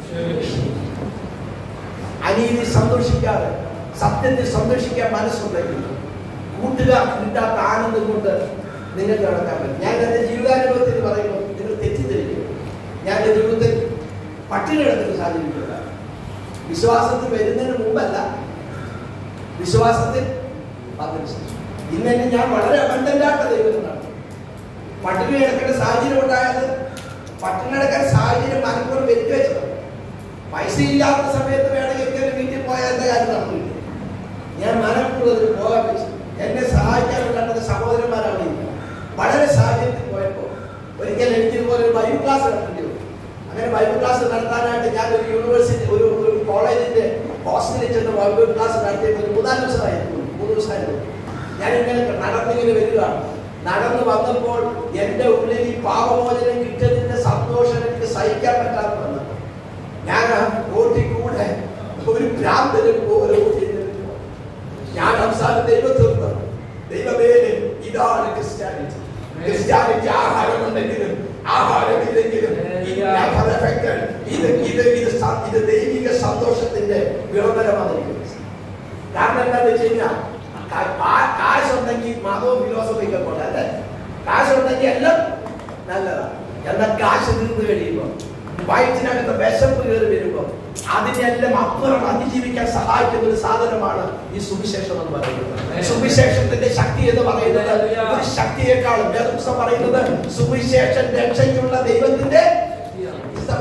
അനീതി സന്തോഷിക്കാതെ സത്യത്തിൽ സന്തോഷിക്കാൻ മനസ്സുണ്ടെങ്കിൽ കൂട്ടുകാർ കിട്ടാത്ത ആനന്ദം കൊണ്ട് നിങ്ങൾക്ക് നടക്കാൻ പറ്റും ഞാൻ എൻ്റെ ജീവിതാനുഭവത്തിൽ പറയുമ്പോൾ നിങ്ങൾ തെറ്റിദ്ധരിക്കും ഞാൻ എൻ്റെ ജീവിതത്തിൽ പട്ടിണി കിടക്കുന്ന സാഹചര്യമില്ല വിശ്വാസത്തിൽ വരുന്നതിന് മുമ്പല്ല വിശ്വാസത്തിൽ വന്നതിന് ശേഷം ഇന്ന് തന്നെ ഞാൻ വളരെ അബണ്ടൻ്റായിട്ട് ദൈവത്തിനാണ് പട്ടിണി കിടക്കേണ്ട സാഹചര്യം ഉണ്ടായത് പട്ടിണി കിടക്കാൻ സാഹചര്യം മനഃപൂർവ്വം വരുത്തി വെച്ചത് പൈസ ഇല്ലാത്ത സമയത്ത് വേണമെങ്കിൽ എനിക്ക് വീട്ടിൽ പോയാൽ എന്റെ കാര്യം നടന്നില്ല ഞാൻ മനഃപൂർവ്വം അതിന് പോകാൻ വെച്ചു എന്നെ സഹായിക്കാൻ കണ്ടത് സഹോദരന്മാരാണ് ഇല്ല വളരെ സാഹചര്യത്തിൽ പോയപ്പോൾ ഒരിക്കൽ എനിക്ക് ഇതുപോലെ ഒരു ബൈബിൾ ക്ലാസ് നടത്തേണ്ടി വന്നു അങ്ങനെ ബൈബിൾ ക്ലാസ് നടത്താനായിട്ട് ഞാൻ ഒരു യൂണിവേഴ്സിറ്റി ഒരു ഒരു കോളേജിന്റെ ഹോസ്റ്റലിൽ ചെന്ന് ബൈബിൾ ക്ലാസ് നടത്തിയപ്പോൾ ഒരു മൂന്നാല് ദിവസമായിരുന്നു മൂന്ന് ദിവസമായിരുന്നു ഞാൻ ഇങ്ങനെ നടന്നിങ്ങനെ വരികയാണ് നടന്നു വന്നപ്പോൾ എൻ്റെ ഉള്ളിൽ ഈ പാപമോചനം കിട്ടിയതിന്റെ സന്തോഷം എനിക്ക് സഹിക്കാൻ പറ്റാതെ വന്നു ഞാൻ ആ റോട്ടിൽ കൂടെ ഒരു ഭ്രാന്തനെ പോലെ ഓടി നിൽക്കുന്നു. ഞാൻ അവസാനം ദൈവത്തോട് പറഞ്ഞു ദൈവമേ ഇതാണ് ക്രിസ്ത്യാനിറ്റി ക്രിസ്ത്യാനിറ്റി ആഹാരമുണ്ടെങ്കിലും ആഹാരമില്ലെങ്കിലും ഇത് never affected. ഇത് ഇത് ഇത് സ- ഇത് ദൈവിക സന്തോഷത്തിന്റെ വിളംബരമാണ് എനിക്ക് കാരണം എന്താണെന്ന് വെച്ച് കഴിഞ്ഞാൽ കാ- കാ- കാശുണ്ടെങ്കിൽ മതവും ഫിലോസഫിയൊക്കെ പോലെ അല്ലേ കാശുണ്ടെങ്കിൽ എല്ലാം നല്ലതാണ് എന്നാൽ കാശ് നിന്ന് കഴിയുമ്പോൾ വയറ്റിനകത്ത് വിശപ്പ് കയറി വരുമ്പോൾ അതിനെല്ലാം അപ്പുറം അതിജീവിക്കാൻ സഹായിക്കുന്ന ഒരു സാധനമാണ് ഈ സുവിശേഷം എന്ന് പറയുന്നത് സുവിശേഷത്തിന്റെ ശക്തി എന്ന് പറയുന്നത് ഒരു ശക്തിയെക്കാളും വേദപുസ്തകം പറയുന്നത് സുവിശേഷം രക്ഷയ്ക്കുള്ള ദൈവത്തിന്റെ is the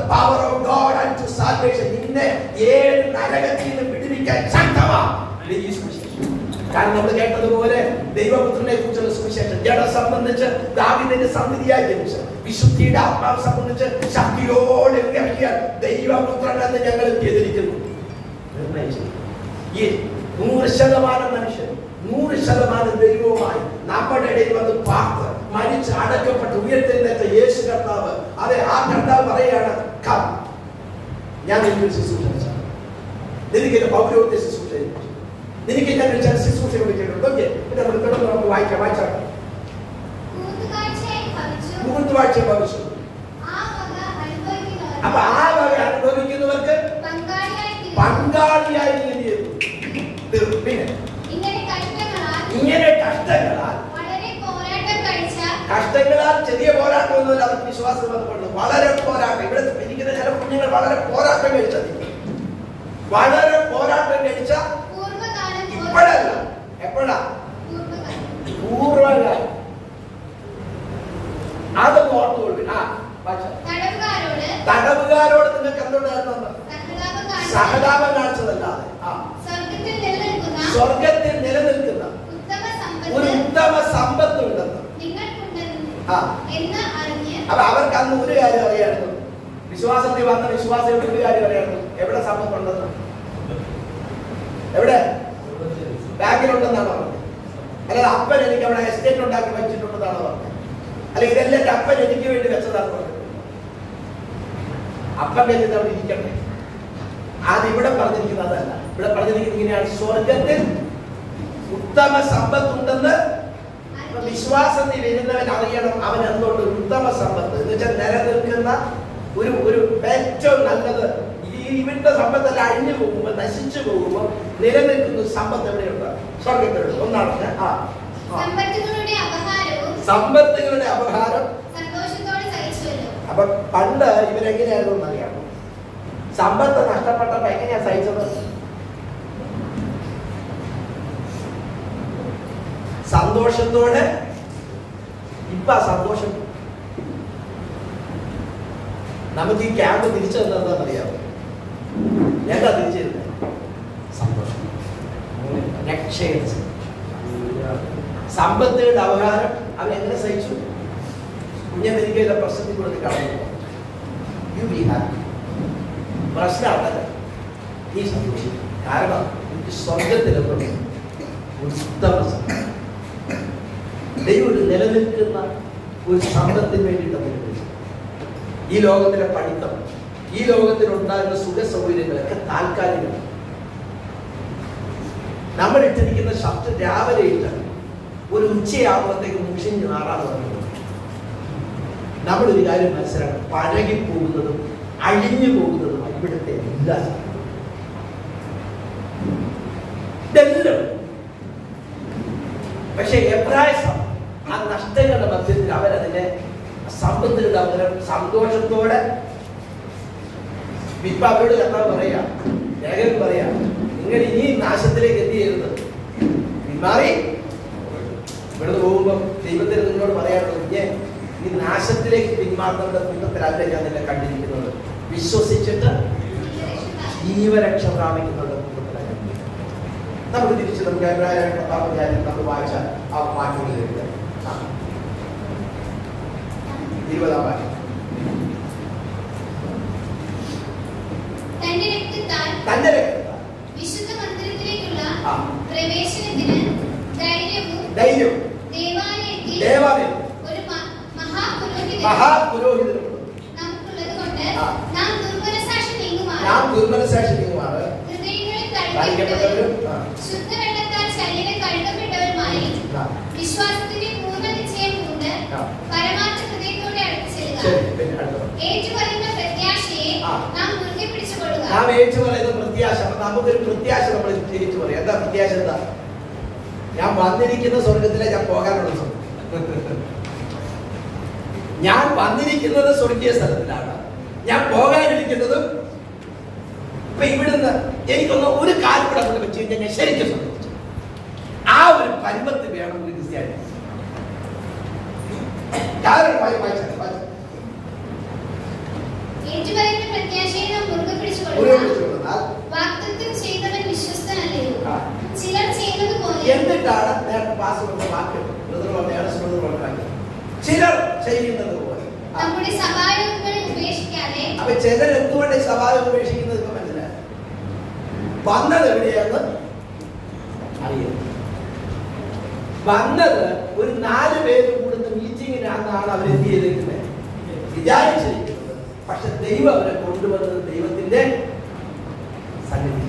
power of God and to salvation നിന്നെ ഏത് നരകത്തിൽ നിന്ന് വിടുവിക്കാൻ ശക്തമാ ഈ സുവിശേഷം കാരണം നമ്മൾ കേട്ടതുപോലെ ദൈവപുത്രനെ കുറിച്ചുള്ള സുവിശേഷം ജഡ സംബന്ധിച്ച് ദാവിദിന്റെ സന്നിധിയായി ജനിച്ച വിശുദ്ധിയുടെ ആത്മാവ് സംബന്ധിച്ച് ശക്തിയോടെ ഇറക്കിയ ദൈവപുത്രൻ എന്ന് ഞങ്ങൾ എത്തിയിരിക്കുന്നു നിർണയിച്ചു ഈ നൂറ് ശതമാനം മനുഷ്യൻ നൂറ് ശതമാനം ദൈവവുമായി നമ്മുടെ ഇടയിൽ വന്ന് പാർത്ത് മരിച്ച് അടക്കപ്പെട്ട് ഉയർത്തെഴുന്നേറ്റ യേശു കർത്താവ് അതെ ആ കർത്താവ് പറയാണ് "Come." ഞാൻ നിനക്ക് ശുശ്രൂഷ നിനക്ക് പൗരോഹിത്യ ശുശ്രൂഷ ഏൽപ്പിച്ചു. നിനക്ക് ഞാൻ ചില ശുശ്രൂഷ വിളിച്ചിട്ടുണ്ട് ഓക്കെ പിന്നെ നമ്മൾ തുടർന്ന് നമുക്ക് വായിക്കാം വായിച്ചാൽ കൂത്തുകാഴ്ചയായി ഭവിച്ചു. മൂന്ന് വാഴ്ച ഭവിച്ചു ആ വക അനുഭവിക്കുന്നവർക്ക് അപ്പൊ ആ വക അനുഭവിക്കുന്നവർക്ക് പങ്കാളിയായി തീരും. പങ്കാളിയായി നീ എന്ത് ചെയ്തു? തീർന്നു. പിന്നെ ഇങ്ങനെ കഷ്ടങ്ങളാൽ ഇങ്ങനെ കഷ്ടങ്ങളാൽ വളരെ പോരാട്ടം കഴിച്ച കഷ്ടങ്ങളാൽ ചെറിയ പോരാട്ടമൊന്നുമില്ല അവർക്ക് വിശ്വാസം ബന്ധപ്പെടുന്നത് വളരെ പോരാട്ടം ഇവിടെ ഇരിക്കുന്ന ചില കുഞ്ഞുങ്ങൾ വളരെ പോരാട്ടം കഴിച്ചത് വളരെ പോരാട്ടം കഴിച്ച പൂർവ്വകാലം പോലെ- ഇപ്പോഴല്ല എപ്പോഴാ പൂർവ്വകാലം. പൂർവ്വകാലം അതൊന്ന് ഓർത്തുകൊള്ളു ആ വായിച്ചോ. തടവുകാരോട് തടവുകാരോട് നിങ്ങൾക്ക് എന്തുണ്ടായിരുന്നു സഹതാപം കാണിച്ച സഹതാപം കാണിച്ചതല്ലാതെ ആ സ്വർഗത്തിൽ നിലനിൽക്കുന്ന സ്വർഗത്തിൽ നിലനിൽക്കുന്ന ഉത്തമ ഒരു സമ്പത്ത് ഉത്തമ സമ്പത്ത് ഉണ്ടെന്ന് നിങ്ങൾക്കുണ്ടെന്ന് ആ എന്ന് അറിഞ്ഞ് അപ്പൊ അവർക്ക് അന്ന് ഒരു കാര്യം അറിയായിരുന്നു വിശ്വാസത്തിൽ വന്ന വിശ്വാസികൾക്ക് ഒരു കാര്യം അറിയായിരുന്നു എവിടെ സമ്പത്തുണ്ടെന്ന് എവിടെ ബാങ്കിലുണ്ടെന്നാണോ പറഞ്ഞത് അല്ലാതെ അപ്പൻ എനിക്ക് അവിടെ എസ്റ്റേറ്റ് ഉണ്ടാക്കി വെച്ചിട്ടുണ്ടെന്നാണോ പറഞ്ഞത് അല്ലെങ്കിൽ ഇതെല്ലാം എൻ്റെ അപ്പൻ എനിക്ക് വേണ്ടി വെച്ചതാണ് പറഞ്ഞത് അപ്പൻ വെച്ചത് അവിടെ ഇരിക്കട്ടെ അത് ഇവിടെ പറഞ്ഞിരിക്കുന്നത് അതല്ല ഇവിടെ പറഞ്ഞിരിക്കുന്നത് ഇങ്ങനെയാണ് സ്വർഗത്തിൽ ഉത്തമ സമ്പത്തുണ്ടെന്ന് അപ്പൊ വിശ്വാസത്തിൽ വരുന്നവൻ അറിയണം അവൻ എന്തുകൊണ്ട് ഒരു ഉത്തമ സമ്പത്ത് എന്ന് വെച്ചാൽ നിലനിൽക്കുന്ന ഒരു ഒരു ഏറ്റവും നല്ലത് ഈ ഇവിടുത്തെ സമ്പത്തെല്ലാം അഴിഞ്ഞു പോകുമ്പോൾ നശിച്ചു പോകുമ്പോൾ നിലനിൽക്കുന്ന സമ്പത്ത് എവിടെയുണ്ട് സ്വർഗത്തിലുണ്ട് ഒന്നാണ് ഞാൻ ആ ആ. സമ്പത്തുകളുടെ അപഹാരവും സമ്പത്തുകളുടെ അപഹാരം സന്തോഷത്തോടെ സഹിച്ചുവല്ലോ അപ്പൊ പണ്ട് ഇവരെങ്ങനെയായിരുന്നു എന്നറിയാമോ സമ്പത്ത് നഷ്ടപ്പെട്ടപ്പോ എങ്ങനെയാ സഹിച്ചത് സന്തോഷത്തോടെ ഇപ്പൊ ആ സന്തോഷം നമുക്ക് ഈ ക്യാമ്പ് തിരിച്ചു തന്നതെന്നറിയാമോ എന്താ തിരിച്ചിരുന്നത് സന്തോഷം രക്ഷയുടെ സന്തോഷം. സമ്പത്തുകളുടെ അവഹാരം അവൻ എങ്ങനെ സഹിച്ചു കുഞ്ഞമെനിക്കയിലെ പ്രശ്നത്തിൽ കൂടെ നീ കടന്നു യു ബി ഹാപ്പി പ്രശ്നമല്ല നീ സന്തോഷിക്കും കാരണം എനിക്ക് സ്വർഗത്തിലെത്തുന്നു ഉത്തമ സമ്പത്ത്. ദൈവം ഒരു നിലനിൽക്കുന്ന ഒരു സമ്പത്തിന് വേണ്ടിയിട്ട് നമുക്ക് വിളിച്ചു. ഈ ലോകത്തിലെ പഠിത്തം ഈ ലോകത്തിൽ ഉണ്ടാകുന്ന സുഖ സൗകര്യങ്ങളൊക്കെ താൽക്കാലികമാണ് നമ്മൾ ഇട്ടിരിക്കുന്ന ഷർട്ട് രാവിലെ ഇട്ട് ഒരു ഉച്ചയാകുമ്പോഴത്തേക്ക് മുഷിഞ്ഞ് നാറാതെ വന്നു നമ്മളൊരു കാര്യം മനസ്സിലാക്കണം പഴകി പോകുന്നതും അഴിഞ്ഞു പോകുന്നതും ഇവിടുത്തെ എല്ലാ സാധനങ്ങളും. ഇതെല്ലാം പക്ഷെ എബ്രായ സഭ ആ നഷ്ടങ്ങളുടെ മധ്യത്തിൽ അവരതിനെ സമ്പത്തിന്റെ പകരം സന്തോഷത്തോടെ ഇപ്പൊ അവരോട് കർത്താവ് പറയാ ലേഖകൻ പറയാ നിങ്ങൾ ഇനി നാശത്തിലേക്ക് എന്ത് ചെയ്യരുത് പിന്മാറി ഇവിടുന്ന് പോകുമ്പോൾ ദൈവത്തിന് നിങ്ങളോട് പറയാനുള്ളത് ഞാൻ ഈ നാശത്തിലേക്ക് പിന്മാറുന്നവരുടെ കൂട്ടത്തിലല്ല ഞാൻ നിന്നെ കണ്ടിരിക്കുന്നത് വിശ്വസിച്ചിട്ട് ജീവരക്ഷ പ്രാപിക്കുന്നവരുടെ കൂട്ടത്തിലാണ് ഞാൻ കണ്ടിരിക്കുന്നത്. നമുക്ക് തിരിച്ച് നമുക്ക് അഭിപ്രായ പത്താമധ്യായം നമ്മൾ വായിച്ച ആ വാക്യങ്ങളിലേക്ക് ആ. ഇരുപതാം വാക്യം തന്റെ രക്തത്താൽ തന്റെ രക്തത്താൽ വിശുദ്ധ മന്ദിരത്തിലേക്കുള്ള ആ. പ്രവേശനത്തിന് ധൈര്യവും ധൈര്യം ദേവാലയത്തിൽ ദേവാലയം ഒരു മ- മഹാപുരോഹിതനും മഹാപുരോഹിതനും നമുക്കുള്ളത് കൊണ്ട് ആ. നാം ദുർബലസാക്ഷി നീങ്ങുമാറ് നാം ദുർമനശേഷിക്കുമാണ് ഹൃദയങ്ങളിൽ കാണിക്കപ്പെട്ടവരും കഴുകപ്പെട്ടവരും ആ. ശുദ്ധവെള്ളത്താൽ ശരീരം കഴുകപ്പെട്ടവരുമായി ആ. വിശ്വാസത്തിന്റെ പൂർണ്ണ നിശ്ചയം കൊണ്ട് ആ. പരമാർത്ഥ ഹൃദയത്തോടെ അടുത്ത് ചെല്ലുക ശരി പിന്നെ അടുത്തത് ഏറ്റുപറയുന്ന പ്രത്യാശയെ ആ. നാം മുറുകെ പിടിച്ചുകൊള്ളുക നാം ഏറ്റു പറയുന്ന പ്രത്യാശ അപ്പൊ നമുക്കൊരു പ്രത്യാശ നമ്മൾ തിരിച്ചു പറയാം എന്താ പ്രത്യാശ എന്താ ഞാൻ വന്നിരിക്കുന്ന സ്വർഗത്തിലെ ഞാൻ പോകാനുള്ള സ്വർഗം ഞാൻ വന്നിരിക്കുന്നത് സ്വർഗീയ സ്ഥലത്തിലാണ് ഞാൻ പോകാനിരിക്കുന്നതും ഇപ്പൊ ഇവിടുന്ന് എനിക്കൊന്ന് ഒരു കാര്യം കൂടെ കൊണ്ട് വെച്ച് കഴിഞ്ഞാൽ ഞാൻ ശരിക്കും സന്തോഷിച്ചു ആ ഒരു പരുവത്ത് വേണം ഒരു ക്രിസ്ത്യാനി കാരണം വായി- വായിച്ചാട്ടെ, വായിച്ചാട്ടെ. ഏറ്റുപറയുന്ന പ്രത്യാശയെ നാം മുറുകെ പിടിച്ചുകൊള്ളുക. പുരോഗമിച്ചുകൊള്ളുന്നാൽ വാഗ്ദത്തം ചെയ്തവൻ വിശ്വസ്തനല്ലയോ ആ. ചിലർ ചെയ്യുന്നത് പോലെ എന്നിട്ടാണ് നേരത്തെ പാസ് വന്ന വാക്യം ബ്രദർ പറഞ്ഞ ഏകദേശം ബ്രദർ പറഞ്ഞ വാക്യം ചിലർ ചെയ്യുന്നത് പോലെ ആ. നമ്മുടെ സഭായോഗങ്ങൾ ഉപേക്ഷിക്കാതെ അപ്പൊ ചിലർ എന്തുകൊണ്ട് ഈ സഭായം ഉപേക്ഷിക്കുന്നത് ഇപ്പൊ മനസ്സിലായി വന്നത് എവിടെയാന്ന് അറിയാം വന്നത് ഒരു നാല് പേര് കൂടുന്ന മീറ്റിങ്ങിനാണെന്നാണ് അവർ എന്ത് ചെയ്തിരിക്കുന്നത് വിചാരിച്ചിരിക്കുന്നത് പക്ഷെ ദൈവം അവരെ കൊണ്ടുവന്നത് ദൈവത്തിന്റെ സന്നിധി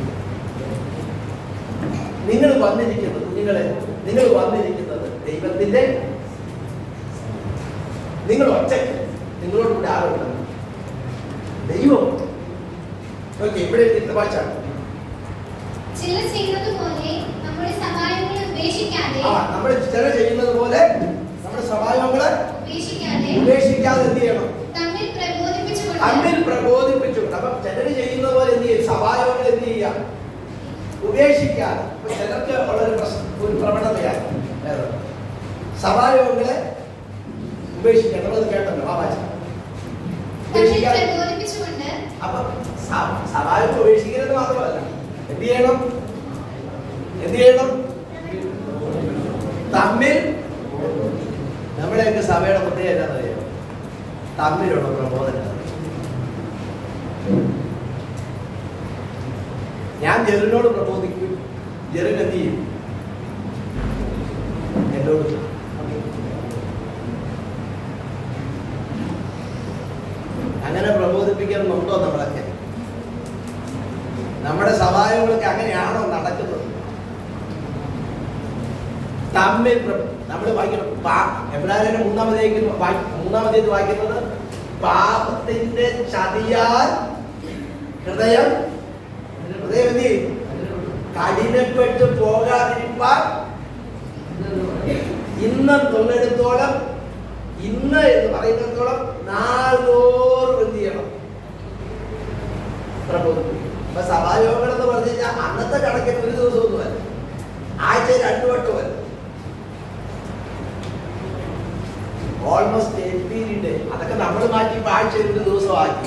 നിങ്ങൾ വന്നിരിക്കുന്നത് കുഞ്ഞുങ്ങളെ നിങ്ങൾ വന്നിരിക്കുന്നത് ദൈവത്തിന്റെ നിങ്ങൾ ഒറ്റയ്ക്ക് നിങ്ങളോട് കൂടെ ആരുണ്ട് ദൈവം ഓക്കെ ഇവിടെ വായിച്ചാണ് ചിലർ ചെയ്യുന്നത് പോലെ നമ്മുടെ സഭായോഗങ്ങൾ ഉപേക്ഷിക്കാതെ ആ നമ്മൾ ചില ചെയ്യുന്നത് പോലെ നമ്മുടെ സ്വഭാവങ്ങളെ ഉപേക്ഷിക്കാതെ ഉപേക്ഷിക്കാതെ എന്ത് ചെയ്യണം തമ്മിൽ പ്രബോധിപ്പിച്ചുകൊണ്ട് അന്നിൽ പ്രബോധിപ്പിച്ചു അപ്പൊ ചിലര് ചെയ്യുന്ന പോലെ എന്ത് ചെയ്യും സ്വഭാവങ്ങൾ എന്ത് ചെയ്യാം ഉപേക്ഷിക്കാതെ ഇപ്പൊ ചിലർക്ക് ഉള്ളൊരു പ്രശ്നം ഒരു പ്രവണതയാണ് ഏത്? സ്വഭാവങ്ങളെ ഉപേക്ഷിക്കാം നമ്മളത് കേട്ടല്ലോ ആ വായിച്ച തമ്മിൽ ഉപേക്ഷിക്കാതെ പ്രബോധിപ്പിച്ചുകൊണ്ട് അപ്പൊ സഭായം ഉപേക്ഷിക്കരുത് മാത്രമല്ല എന്ത് ചെയ്യണം എന്ത് ചെയ്യണം തമ്മിൽ നമ്മുടെയൊക്കെ സഭയുടെ പ്രത്യേകത എന്താണെന്നറിയോ തമ്മിലുള്ള പ്രബോധനം ഞാൻ ജെറിനോട് പ്രബോധിക്കും ജെറിൻ എന്ത് ചെയ്യും എന്നോട് അങ്ങനെ പ്രബോധിപ്പിക്കണമെന്നുണ്ടോ നമ്മളൊക്കെ നമ്മുടെ സഭായങ്ങളൊക്കെ അങ്ങനെയാണോ നടക്കുന്നത് തമ്മിൽ നമ്മൾ വായിക്കണം പാ- എബ്രാഹിമിന്റെ മൂന്നാമതേക്ക് വായി- മൂന്നാമതേത് വായിക്കുന്നത് പാപത്തിന്റെ ചതിയാൽ ഹൃദയം ഹൃദയം എന്ത് ചെയ്യും കഠിനപ്പെട്ട് പോകാതിരിപ്പാൻ ഇന്ന് തൊള്ളെടുത്തോളം ഇന്ന് എന്ന് പറയുന്നിടത്തോളം നാൾതോറും എന്ത് ചെയ്യണം പ്രബോധിപ്പിക്കും അപ്പൊ സഭായോഗങ്ങൾ എന്ന് പറഞ്ഞു കഴിഞ്ഞാൽ അന്നത്തെ കണക്കിന് ഒരു ദിവസമൊന്നുമല്ല ആഴ്ച രണ്ടു വട്ടമല്ല ഓൾമോസ്റ്റ് എവറി ഡേ അതൊക്കെ നമ്മൾ മാറ്റി ഇപ്പൊ ആഴ്ചയിൽ ഒരു ദിവസം ആക്കി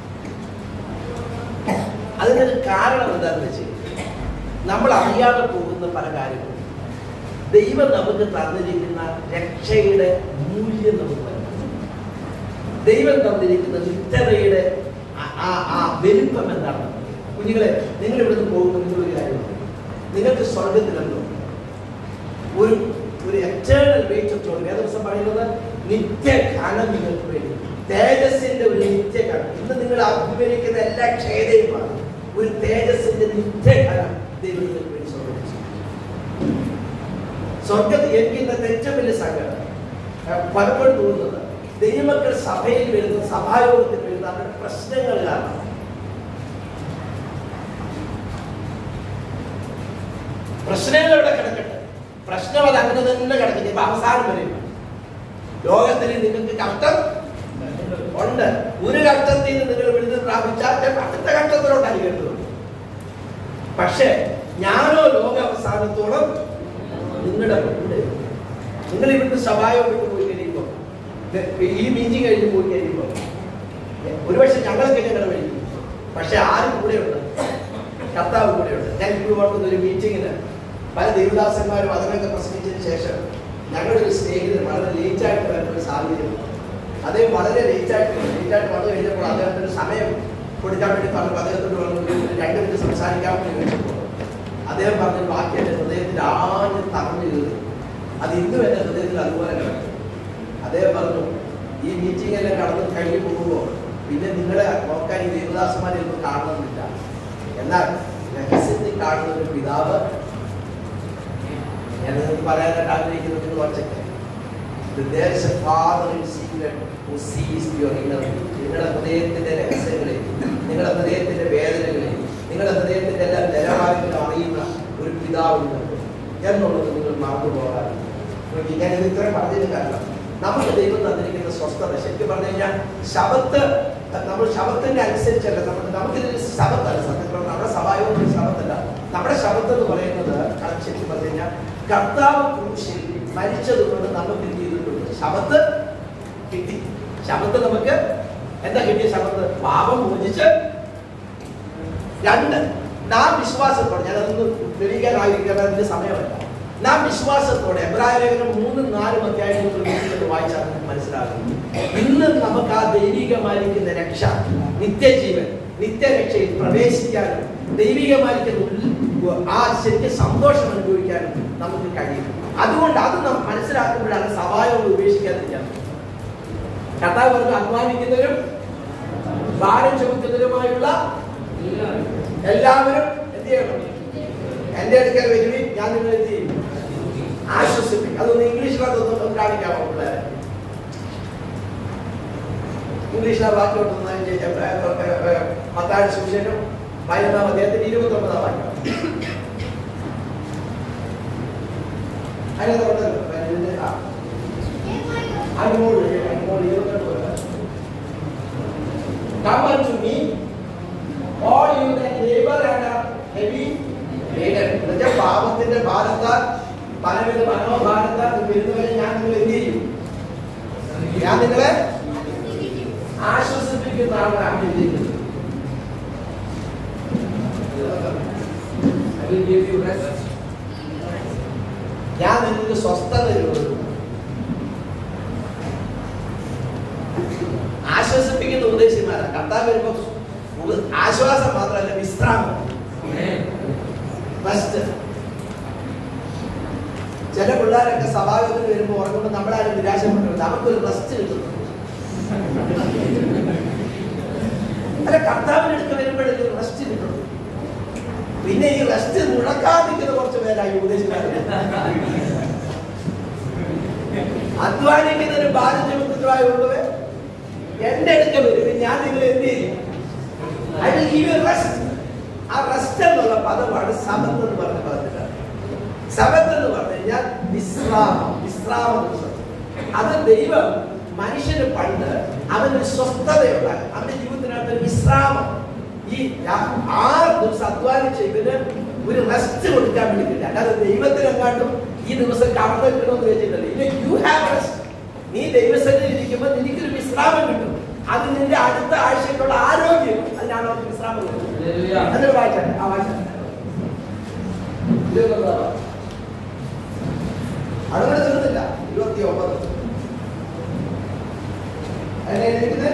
അതിനൊരു കാരണം എന്താണെന്ന് വെച്ച് കഴിഞ്ഞാൽ നമ്മൾ അറിയാതെ പോകുന്ന പല കാര്യങ്ങളും ദൈവം നമുക്ക് തന്നിരിക്കുന്ന രക്ഷയുടെ മൂല്യം നമുക്ക് മനസ്സിലാക്കും ദൈവം തന്നിരിക്കുന്ന നിത്യതയുടെ ആ- ആ ആ വലിപ്പം എന്താണ് കുഞ്ഞുങ്ങളെ നിങ്ങൾ ഇവിടുന്ന് പോകുമ്പോൾ നിങ്ങൾ ഒരു കാര്യം ഓർക്കണം. നിങ്ങൾക്ക് സ്വർഗത്തിലല്ലോ ഒരു ഒരു എക്സ്റ്റേണൽ വെയിറ്റ് ഓഫ് ജോലി ദിവസം പറയുന്നത് നിത്യഘനം നിങ്ങൾക്ക് വേണ്ടി തേജസ്സിന്റെ ഒരു നിത്യഘനം ഇന്ന് നിങ്ങൾ അഭിമുഖീകരിക്കുന്ന എല്ലാ ക്ഷേതയുമാണ് ഒരു തേജസ്സിന്റെ നിത്യഘനം ദൈവം നിങ്ങൾക്ക് വേണ്ടി സ്വർഗ്ഗത്തിൽ സൂക്ഷിച്ചു. സ്വർഗത്തിൽ എനിക്ക് ഇന്നത്തെ ഏറ്റവും വലിയ സങ്കടം ഏഹ് പലപ്പോഴും തോന്നുന്നത് ദൈവമക്കൾ സഭയിൽ വരുന്ന സഭായോഗത്തിൽ വരുന്ന അവരുടെ പ്രശ്നങ്ങൾ കാരണം പ്രശ്നങ്ങൾ ഇവിടെ കിടക്കട്ടെ പ്രശ്നം അത് അങ്ങനെ തന്നെ കിടക്കട്ടെ ഇപ്പൊ അവസാനം വരും ലോകത്തിൽ നിങ്ങൾക്ക് കഷ്ടം ഉണ്ട് ഒരു ഘട്ടത്തിൽ നിന്ന് നിങ്ങൾ വിടുതൽ പ്രാപിച്ചാൽ ചിലപ്പോൾ അടുത്ത ഘട്ടത്തിലോട്ടാണ് കേട്ടത് പക്ഷേ ഞാനോ ലോക അവസാനത്തോളം നിങ്ങളുടെ കൂടെ നിങ്ങൾ ഇവിടുന്ന് സഭായോ വിട്ട് പോയി കഴിയുമ്പോൾ ഈ മീറ്റിംഗ് കഴിഞ്ഞ് പോയി കഴിയുമ്പോൾ ഒരുപക്ഷെ ഞങ്ങളൊക്കെ ഞങ്ങളുടെ വഴി പക്ഷെ ആരും കൂടെയുണ്ട് കർത്താവ് കൂടെയുണ്ട് ഞാൻ ഇപ്പോൾ ഓർക്കുന്ന ഒരു മീറ്റിങ്ങിന് പല ദേവദാസന്മാരും അതിനൊക്കെ പ്രസംഗിച്ചതിന് ശേഷം ഞങ്ങളുടെ ഒരു സ്നേഹിതൻ വളരെ ലേറ്റ് ആയിട്ട് വരുന്ന ഒരു സാഹചര്യം അദ്ദേഹം വളരെ ലേറ്റ് ആയിട്ട് ലേറ്റ് ആയിട്ട് വന്നു കഴിഞ്ഞപ്പോൾ അദ്ദേഹത്തിന് ഒരു സമയം കൊടുക്കാൻ വേണ്ടി പറഞ്ഞു അദ്ദേഹത്തോട് പറഞ്ഞു "ഒരു രണ്ട് മിനിറ്റ് സംസാരിക്കാൻ വേണ്ടി ചോദിച്ചപ്പോൾ അദ്ദേഹം പറഞ്ഞ വാക്യം എൻ്റെ ഹൃദയത്തിൽ ആഞ്ഞ് തറഞ്ഞു കയറി അത് ഇന്നും എൻ്റെ ഹൃദയത്തിൽ അതുപോലെ കിടക്കും അദ്ദേഹം പറഞ്ഞു ഈ മീറ്റിംഗ് എല്ലാം കടന്ന് കഴിഞ്ഞു പോകുമ്പോൾ പിന്നെ നിങ്ങളെ നോക്കാൻ ഈ ദേവദാസന്മാരെ ഒന്നും കാണണമെന്നില്ല എന്നാൽ രഹസ്യത്തിൽ കാണുന്ന ഒരു പിതാവ് ഞാൻ നിങ്ങൾക്ക് പറയാനായിട്ട് ആഗ്രഹിക്കുന്നത് നിങ്ങൾ ഒറ്റയ്ക്ക് There is a father in secret who sees your inner being. നിങ്ങളുടെ ഹൃദയത്തിന്റെ രഹസ്യങ്ങളെ നിങ്ങളുടെ ഹൃദയത്തിന്റെ വേദനകളെ നിങ്ങളുടെ ഹൃദയത്തിന്റെ എല്ലാ നിലവാരങ്ങളും അറിയുന്ന ഒരു പിതാവുണ്ട് എന്നുള്ളത് നിങ്ങൾ മറന്നു പോകാതെ നോക്കി, ഞാൻ ഇത് ഇത്രയും പറഞ്ഞതിന് കാരണം നമുക്ക് ദൈവം തന്നിരിക്കുന്ന സ്വസ്ഥത ശരിക്കും പറഞ്ഞു കഴിഞ്ഞാൽ ശബത്ത് നമ്മൾ ശബത്തിന്റെ അനുസരിച്ചല്ല നമ്മൾ നമുക്ക് ശബത്തല്ല സത്യം പറഞ്ഞാൽ നമ്മുടെ സഭായോഗം ശബത്തല്ല നമ്മുടെ ശബത്ത് എന്ന് പറയുന്നത് അത് ശരിക്കും പറഞ്ഞു കഴിഞ്ഞാൽ കർത്താവ് ക്രൂശിൽ മരിച്ചത് കൊണ്ട് നമുക്ക് എന്ത് ചെയ്തിട്ടുണ്ട് ശബത്ത് കിട്ടി ശബത്ത് നമുക്ക് എന്താ കിട്ടിയ ശബ്ദത്ത് പാപം മോചിച്ച് രണ്ട് നാം വിശ്വാസത്തോടെ ഞാനതൊന്ന് തെളിയിക്കാനായിരിക്കണം അതിന്റെ സമയമല്ല നാം വിശ്വാസത്തോടെ എബ്രായ ലേഖനം മൂന്നും നാലും അധ്യായങ്ങൾ വായിച്ചാൽ നമുക്ക് മനസ്സിലാകും ഇന്ന് നമുക്ക് ആ ദൈവികമായിരിക്കുന്ന രക്ഷ നിത്യജീവൻ നിത്യരക്ഷയിൽ പ്രവേശിക്കാനും ദൈവികമായിരിക്കുന്ന ഉൾ- ആ ശരിക്കും സന്തോഷം അനുഭവിക്കാനും നമുക്ക് കഴിയും അതുകൊണ്ട് അത് നാം മനസ്സിലാക്കുമ്പോഴാണ് സഭായോഗം ഉപേക്ഷിക്കാതിരിക്കാൻ കഥാ പറഞ്ഞു അധ്വാനിക്കുന്നവരും ഭാരം ചുമക്കുന്നവരുമായുള്ള എല്ലാവരും എന്ത് ചെയ്യണം എന്റെ അടുക്കൽ വരുവിൻ ഞാൻ നിങ്ങളെ എന്ത് ചെയ്യും ആശ്വസിപ്പിക്കും അതൊന്ന് ഇംഗ്ലീഷിലൊന്ന് കാണിക്കാമോ പിള്ളേരെ ഇംഗ്ലീഷിലെ വാക്യോട്ടൊന്ന് പത്താഴ് സുവിശേഷം പതിനൊന്നാം അദ്ദേഹത്തിന് ഇരുപത്തി ഒമ്പതാം വാക്യം അതിനകത്തുണ്ടല്ലോ ഇതിന്റെ ആ അങ്ങോട്ട് അങ്ങോട്ട് ഇരുപത്തെട്ട് പോലെ Come unto me, all you that labor and are heavy laden. എന്നുവെച്ചാൽ പാപത്തിന്റെ ഭാരത്താൽ പലവിധ മനോഭാരത്താൽ വരുന്നവരെ ഞാൻ നിങ്ങൾ എന്ത് ചെയ്യും ഞാൻ നിങ്ങളെ ആശ്വസിപ്പിക്കുന്ന ആളാണ് ചെയ്യുന്നത് I will give you rest. ഞാൻ നിങ്ങൾക്ക് സ്വസ്ഥത തരുള്ളൂ ആശ്വസിപ്പിക്കുന്ന ഉപദേശിമാരാണ് കർത്താവ് വരുമ്പോ ഉപ- ആശ്വാസം മാത്രമല്ല വിശ്രാമം റെസ്റ്റ് ചില പിള്ളേരൊക്കെ സഭാഗത്തിൽ വരുമ്പോൾ ഉറങ്ങുമ്പോൾ നമ്മളാരും നിരാശപ്പെട്ടില്ല അവർക്കൊരു റെസ്റ്റ് കിട്ടുന്നു അല്ല കർത്താവിന്റെ അടുത്ത് വരുമ്പോഴേക്ക് റെസ്റ്റ് കിട്ടുന്നു പിന്നെ ഈ റെസ്റ്റ് മുടക്കാതിരിക്കുന്ന കുറച്ച് പേരായി ഉപദേശിക്കാറുണ്ട് അധ്വാനിക്കുന്നതിന് ഭാരം ചുമത്തുന്നതായി ഉള്ളവേ എന്റെ അടുക്ക വരും ഞാൻ നിങ്ങൾ എന്ത് ചെയ്യും I will give you rest ആ റെസ്റ്റ് എന്നുള്ള പദമാണ് സമത്ത് എന്ന് പറഞ്ഞ പദത്തിലാണ് സമത്ത് എന്ന് പറഞ്ഞു കഴിഞ്ഞാൽ വിശ്രാമം വിശ്രാമ ദിവസം അത് ദൈവം മനുഷ്യന് പണ്ട് അവനൊരു സ്വസ്ഥതയുണ്ടാകും അവന്റെ ജീവിതത്തിനകത്ത് ഒരു വിശ്രാമം ഈ രാ- ആറ് ദിവസം അധ്വാനിച്ച് ഇവന് ഒരു റെസ്റ്റ് കൊടുക്കാൻ വേണ്ടിയിട്ടില്ല അല്ലാതെ ദൈവത്തിനെങ്ങാണ്ടും ഈ ദിവസം കടന്നു കിട്ടണമെന്ന് വെച്ചിട്ടില്ല ഇല്ല യു ഹാവ് റെസ്റ്റ് നീ ദൈവസന്നിധിയിൽ ഇരിക്കുമ്പോൾ നിനക്കൊരു വിശ്രാമം കിട്ടും അത് നിന്റെ അടുത്ത ആഴ്ചക്കുള്ള ആരോഗ്യം അതിനാണ് അവർക്ക് വിശ്രാമം കിട്ടുന്നത് അതൊരു വായിച്ചാട്ടെ ആ വായിച്ചാട്ടെ ഇരുപത്തൊമ്പതാം വാക്യം. അതുകൂടെ തീർന്നില്ല ഇരുപത്തി ഒമ്പത് അതിനെ എഴുതിക്കുന്നത്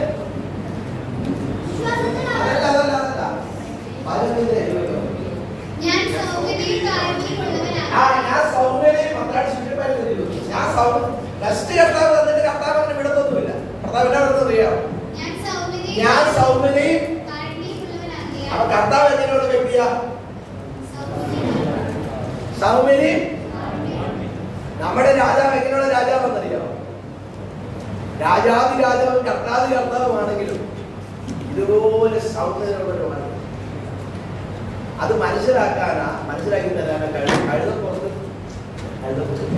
അതല്ല അതല്ല അതല്ല പതിനൊന്നിന്റെ ഇരുപത്തൊമ്പത് ഞാൻ സൗകര്യവും കാരുണ്യമുള്ളവനാണ്. ആ ഞാൻ സൗമ്യതയും പന്ത്രണ്ട് ശിഷ്യന്മാരും ഞാൻ സൗമ്യ റെസ്റ്റ് കർത്താവ് തന്നിട്ട് കർത്താവ് എന്നെ വിടത്തൊന്നുമില്ല കർത്താവ് എന്നെ വിടുന്നത് അറിയാം ഞാൻ സൗമ്യതയും ഞാൻ സൗമ്യതയും കാരുണ്യമുള്ളവനാകയാൽ അവ കർത്താവ് എന്നോട് വ്യക്തിയ സൗമ്യതയും സൗമ്യതയും കാരുണ്യവും. നമ്മുടെ രാജാവ് എങ്ങനെയുള്ള രാജാവെന്നറിയാമോ രാജാവി രാജാവും കർത്താവി കർത്താവുമാണെങ്കിലും ഇതുപോലെ സൗമ്യതയുള്ളവരുമാണ് അത് മനസ്സിലാക്കാനാ മനസ്സിലാക്കി തരാനാ കഴുത കഴുതപ്പുറത്ത് കഴുതപ്പുറത്ത്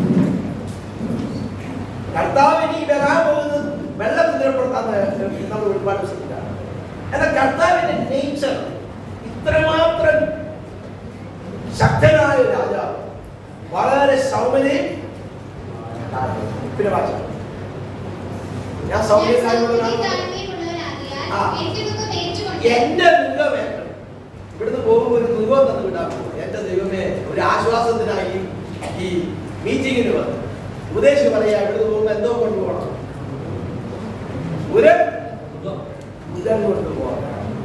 കർത്താവ് ഇനി വരാൻ പോകുന്നത് വെള്ളം കുതിരപ്പെടുത്താന്ന് നമ്മൾ ഒരുപാട് ശ്രദ്ധിക്കാറ് എന്നാൽ കർത്താവിന്റെ നേച്ചർ ഇത്രമാത്രം ശക്തനായ ഒരു രാജാവ് വളരെ സൗമ്യതയും പിന്നെ വായിച്ചു ഞാൻ ഞാൻ സൗമ്യം സൗമ്യതയും കാരുണ്യമുള്ളവനാകയാൽ ആ. എന്റെ ദുഃഖം ഏറ്റുകൊണ്ട് എന്റെ ദുഃഖം വേണം ഇവിടുന്ന് പോകുമ്പോൾ ഒരു ദുഃഖം തന്നു വിടാൻ പോകും എന്റെ ദൈവമേ ഒരു ആശ്വാസത്തിനായി ഈ മീറ്റിങ്ങിന് വന്നു ഉപദേശം പറയാ ഇവിടുന്ന് പോകുമ്പോൾ എന്തോ കൊണ്ടുപോകണം ഒരു മുഖം കൊണ്ടുപോകണം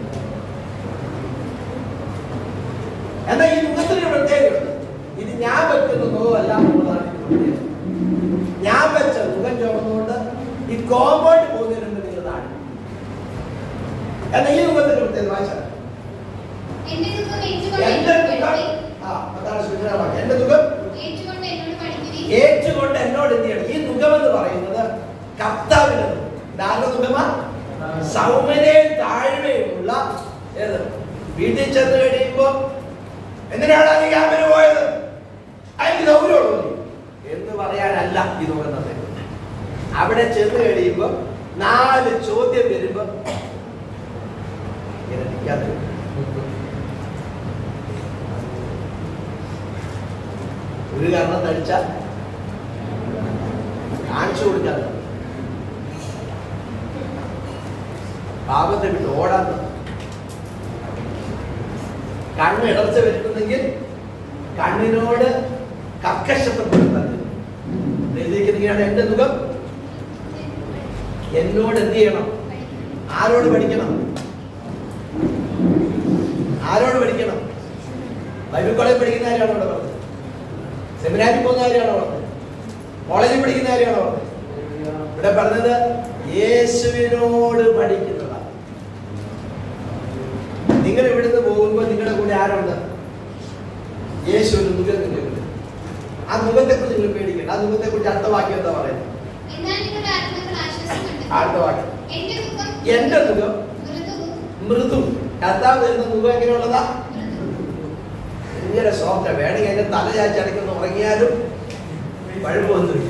എന്നാൽ ഈ മുഖത്തിന് പ്രത്യേകതയുണ്ട് ഇത് ഞാൻ വെക്കുന്ന മുഖമല്ല എന്നുള്ളതാണ് ഇതിന്റെ പ്രത്യേകത ഞാൻ വെച്ച മുഖം ചുമന്നുകൊണ്ട് ഈ കോമ്പൗണ്ട് പോകുന്നതിന് മുമ്പ് നിങ്ങൾ നാട് എന്നാൽ ഈ മുഖത്തിന്റെ പ്രത്യേകത വായിച്ചാൽ എന്റെ ദുഃഖം ഏറ്റുകൊണ്ട് എന്റെ എന്നോട് ദുഃഖം പഠിപ്പിൻ. ആ അതാണ് സൂചനവാക്യം എന്റെ ദുഃഖം ഏറ്റുകൊണ്ട് എന്നോട് പഠിപ്പിൻ. ഏറ്റുകൊണ്ട് എന്നോട് എന്ത് ചെയ്യണം ഈ ദുഃഖം എന്ന് പറയുന്നത് കർത്താവിന്റെ ദുഃഖം ഇതാരുടെ ദുഃഖമാ സൗമ്യതയും താഴ്മയുമുള്ള ഏത് വീട്ടിൽ ചെന്ന് കഴിയുമ്പോ എന്തിനാണ് നീ ക്യാമ്പിന് പോയത് അതിന് ഗൗരവമുള്ളൂ എന്ന് പറയാനല്ല ഈ ദുഃഖം തന്നെ അവിടെ ചെന്ന് കഴിയുമ്പോ നാല് ചോദ്യം വരുമ്പോ ഇങ്ങനെ നിൽക്കാതെ ഒരു കാരണം തടിച്ചാൽ കാണിച്ചു കൊടുക്കാതെ പാപത്തെ വിട്ട് ഓടാൻ തുടങ്ങി. കണ്ണ് ഇടർച്ച വരുത്തുന്നെങ്കിൽ കണ്ണിനോട് കർക്കശത്വപ്പെടുത്താൻ എഴുതിയിരിക്കുന്നതാണ് എന്റെ മുഖം എന്നോട് എന്ത് ചെയ്യണം ആരോട് പഠിക്കണം ആരോട് പഠിക്കണം ബൈബിൾ കോളേജ് പഠിക്കുന്ന കാര്യമാണോ ഇവിടെ പറഞ്ഞത് സെമിനാരിൽ പോകുന്ന കാര്യമാണോ പറഞ്ഞത് കോളേജിൽ പഠിക്കുന്ന കാര്യമാണോ പറഞ്ഞത് ഇവിടെ പറഞ്ഞത് യേശുവിനോട് പഠിക്കുന്നതാണ് നിങ്ങൾ ഇവിടുന്ന് പോകുമ്പോൾ നിങ്ങളുടെ കൂടെ ആരുണ്ട് യേശു ഒരു മുഖം നിങ്ങളുടെ കൂടെ. ആ മുഖത്തെ കുറിച്ച് നിങ്ങൾ പേടിക്കണം ആ മുഖത്തെ കുറിച്ച് അടുത്ത വാക്യം എന്താ പറയുന്നത് എന്നാൽ നിങ്ങളുടെ ആത്മാക്കൾ ആശ്വാസം അടുത്ത കണ്ടെത്തും വാക്യം എന്റെ മുഖം എന്റെ മുഖം മൃദുവും മൃദു കർത്താവ് തരുന്ന മുഖം എങ്ങനെയുള്ളതാ മൃദുവും ഭയങ്കര സോഫ്റ്റ് വേണമെങ്കിൽ അതിന്റെ തല ചാച്ചടയ്ക്കുന്ന ഉറങ്ങിയാലും കുഴപ്പമൊന്നുമില്ല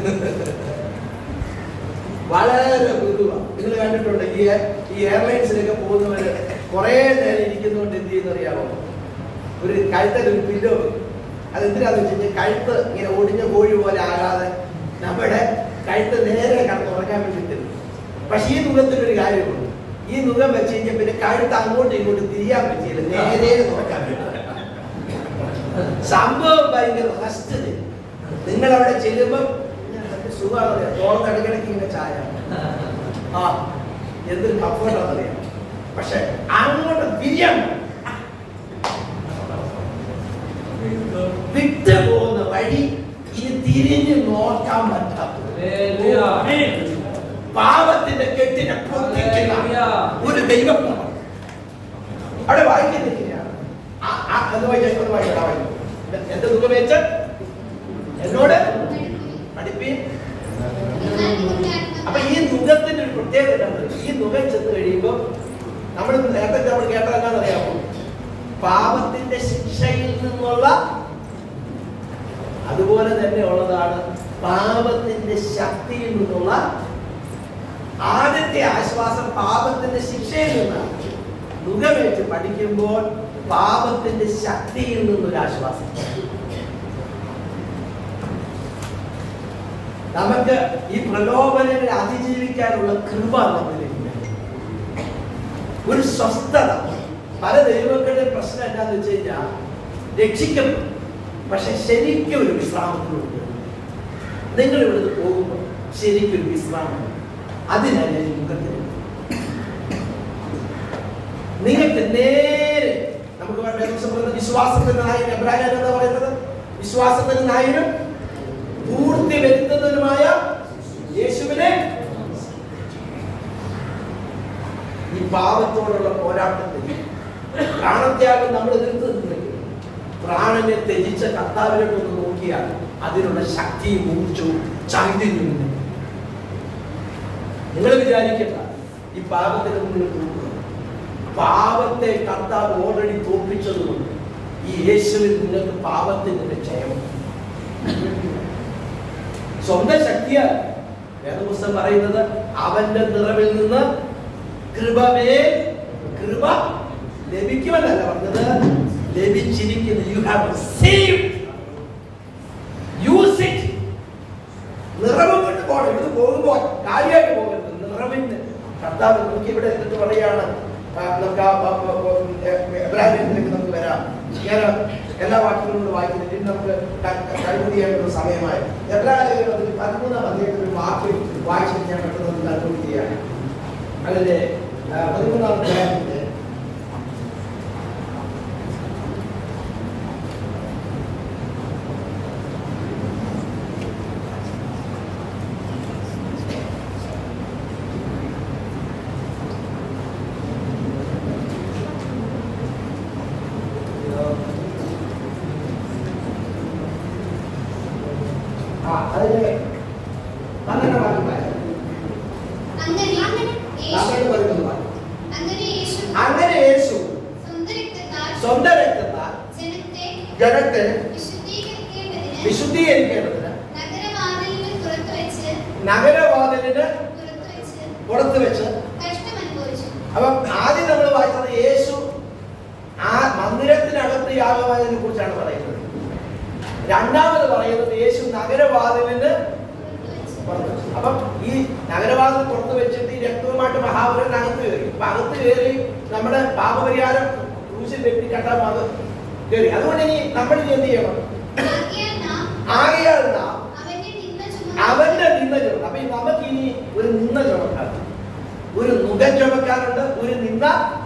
വളരെ മൃദുവാണ് നിങ്ങൾ കണ്ടിട്ടുണ്ട് ഈ ഈ എയർലൈൻസിലൊക്കെ പോകുന്നവര് കുറെ നേരം ഇരിക്കുന്നതുകൊണ്ട് എന്ത് ചെയ്യുന്ന അറിയാമോ ഒരു കഴുത്തിൽ ഒരു പില്ലോ അതെന്തിനാന്ന് വെച്ച് കഴിഞ്ഞാൽ കഴുത്ത് ഇങ്ങനെ ഒടിഞ്ഞ കോഴി പോലെ ആകാതെ നമ്മുടെ കഴുത്ത് നേരെ കടന്ന് ഉറക്കാൻ വേണ്ടിയിട്ട് പക്ഷെ ഈ മുഖത്തിനൊരു കാര്യമുണ്ട് ഈ മുഖം വെച്ച് കഴിഞ്ഞാൽ പിന്നെ കഴുത്ത് അങ്ങോട്ടും ഇങ്ങോട്ടും തിരിയാൻ പറ്റിയില്ല നേരെ തുറക്കാൻ പറ്റില്ല സംഭവം ഭയങ്കര റെസ്റ്റ് നിങ്ങൾ അവിടെ ചെല്ലുമ്പോൾ സുഖമാണ് തോളം ഇടയ്ക്കിടയ്ക്ക് ഇങ്ങനെ ചായ ആ എന്തൊരു കംഫർട്ടാണെന്നറിയാം പക്ഷെ അങ്ങോട്ട് തിരിയാൻ വിട്ടു പോകുന്ന വഴി ഇനി തിരിഞ്ഞു നോക്കാൻ പറ്റാത്ത പാപത്തിന്റെ കെട്ടിനെ പൊട്ടിക്കുന്ന ഒരു ദൈവപ്രവം അവിടെ വായിക്കുന്നില്ല ആ- ആ- അത് വായിക്കാം, അത് വായിക്കാം, ആ വായിക്കാം. എന്റെ മുഖം വെച്ച് എന്നോട് പഠിപ്പീൻ എന്നാൽ നിങ്ങളുടെ അപ്പൊ ആത്മാക്കൾ ഈ മുഖത്തിന്റെ ഒരു പ്രത്യേകത എന്താണ്? ഈ മുഖം ചെന്ന് കഴിയുമ്പോൾ നമ്മൾ നേരത്തെ നമ്മൾ കേട്ടത് എന്താണെന്ന് അറിയാമോ പാപത്തിന്റെ ശിക്ഷയിൽ നിന്നുള്ള അതുപോലെ തന്നെ ഉള്ളതാണ് പാപത്തിന്റെ ശക്തിയിൽ നിന്നുള്ള ആദ്യത്തെ ആശ്വാസം പാപത്തിന്റെ ശിക്ഷയിൽ നിന്നാണ് മുഖമേറ്റ് പഠിക്കുമ്പോൾ പാപത്തിന്റെ ശക്തിയിൽ നിന്നൊരു ആശ്വാസം നമുക്ക് ഈ പ്രലോഭനങ്ങളെ അതിജീവിക്കാനുള്ള കൃപ നമ്മളിലേക്ക് വേണം. ഒരു സ്വസ്ഥത പല ദൈവങ്ങളുടെ പ്രശ്നം എന്താന്ന് വെച്ച് കഴിഞ്ഞാൽ രക്ഷിക്കപ്പെടും പക്ഷെ ശരിക്കും ഒരു വിശ്രാമത്തിലുണ്ട് നിങ്ങൾ ഇവിടുന്ന് പോകുമ്പോൾ ശരിക്കും ഒരു വിശ്രാമം അതിനാണ് ഞാൻ ഈ മുഖത്തിൽ നിങ്ങൾക്ക് നേരെ നമുക്ക് വേണ്ട വിശ്വാസത്തിന് നായകൻ എബ്രാഹിം എന്താ പറയുന്നത് വിശ്വാസത്തിന് നായകനും പൂർത്തി വരുത്തുന്നതിനുമായ യേശുവിനെ ഈ പാപത്തോടുള്ള പോരാട്ടത്തിൽ പ്രാണത്യാഗം നമ്മൾ എതിർത്ത് നിന്നെങ്കിൽ പ്രാണനെ ത്യജിച്ച കർത്താവിനോട്ടൊന്ന് നോക്കിയാൽ അതിനുള്ള ശക്തിയും ഊർജവും ചൈതന്യവും ഉണ്ട്. നിങ്ങൾ വിചാരിക്കണ്ട ഈ പാപത്തിന് മുന്നിൽ തോക്കുക പാപത്തെ കർത്താവ് ഓൾറെഡി തോൽപ്പിച്ചതുകൊണ്ട് ഈ യേശുവിൽ നിങ്ങൾക്ക് പാപത്തിന് ക്ഷയമുണ്ട് സ്വന്തം ശക്തിയ വേദപുസ്തകം പറയുന്നത് അവന്റെ നിറവിൽ നിന്ന് കൃപമേ കൃപ ലഭിക്കുമെന്നല്ല പറഞ്ഞത് ലഭിച്ചിരിക്കുന്നു you have received use it നിറവ് കൊണ്ട് പോകണം ഇത് പോകുമ്പോൾ കാര്യമായിട്ട് പോകരുത് നിറവിന് കർത്താവ് നമുക്ക് ഇവിടെ എന്നിട്ട് പറയാണ് ആ, നമുക്ക് ആ ആ, ആ, ആ, എബ്രാഹിമിലേക്ക് നമുക്ക് വരാം ഞാൻ എല്ലാ വാക്കുകളും കൊണ്ട് വായിക്കുന്നില്ല ഇനി നമുക്ക് കഴിവ് ചെയ്യാനുള്ള സമയമായി എബ്രാഹിം അതിൽ പതിമൂന്നാം അധ്യായത്തിൽ ഒരു വാക്യം വായിച്ചിട്ട് ഞാൻ പെട്ടെന്ന് കൺക്ലൂഡ് ചെയ്യാണ് അതിന്റെ ആ, പതിമൂന്നാം അധ്യായത്തിന്റെ ആ അതിന്റെ പന്ത്രണ്ടാം വാക്യം വായിക്കാം. അങ്ങനെ യേശു പന്ത്രണ്ട് പതിമൂന്ന് വാക്യം. അങ്ങനെ യേശു അങ്ങനെ യേശു സ്വന്തം രക്തത്താൽ സ്വന്തം രക്തത്താൽ ജനത്തെ ജനത്തെ വിശുദ്ധീകരിക്കേണ്ടതിന് വിശുദ്ധീകരിക്കേണ്ടതിന് നഗരവാതിലിന് പുറത്തു വെച്ച് നഗരവാതിലിന് പുറത്തു വെച്ച് പുറത്ത് വെച്ച് കഷ്ടം അനുഭവിച്ചു അപ്പം ആദ്യം നമ്മൾ വായിച്ചത് യേശു ആ മന്ദിരത്തിനകത്ത് യാഗമായതിനെ കുറിച്ചാണ് പറയുന്നത് രണ്ടാമത് പറയുന്നത് യേശു നഗരവാതിലിന് പുറത്തു വെച്ച് പുറത്ത് വെച്ചു. അപ്പം ഈ നഗരവാദം പുറത്ത് വെച്ചിട്ട് ഈ രക്തവുമായിട്ട് മഹാപുരൻ അകത്ത് കയറി അപ്പൊ അകത്ത് കയറി നമ്മുടെ പാപപരിഹാരം ക്രൂശിൽ വെട്ടി കട്ടാൻ അത് കയറി അതുകൊണ്ട് ഇനി നമ്മൾ ഇനി എന്ത് ചെയ്യണം ആകയാൽ നാം ആകയാൽ നാം അവന്റെ നിന്ന ചുമന്ന അവന്റെ നിന്ന ചുമ അപ്പൊ ഈ നമുക്ക് ഇനി ഒരു നിന്ന ചുമക്കാരുണ്ട് ഒരു നുകൻ ചുമക്കാരുണ്ട് ഒരു നിന്ന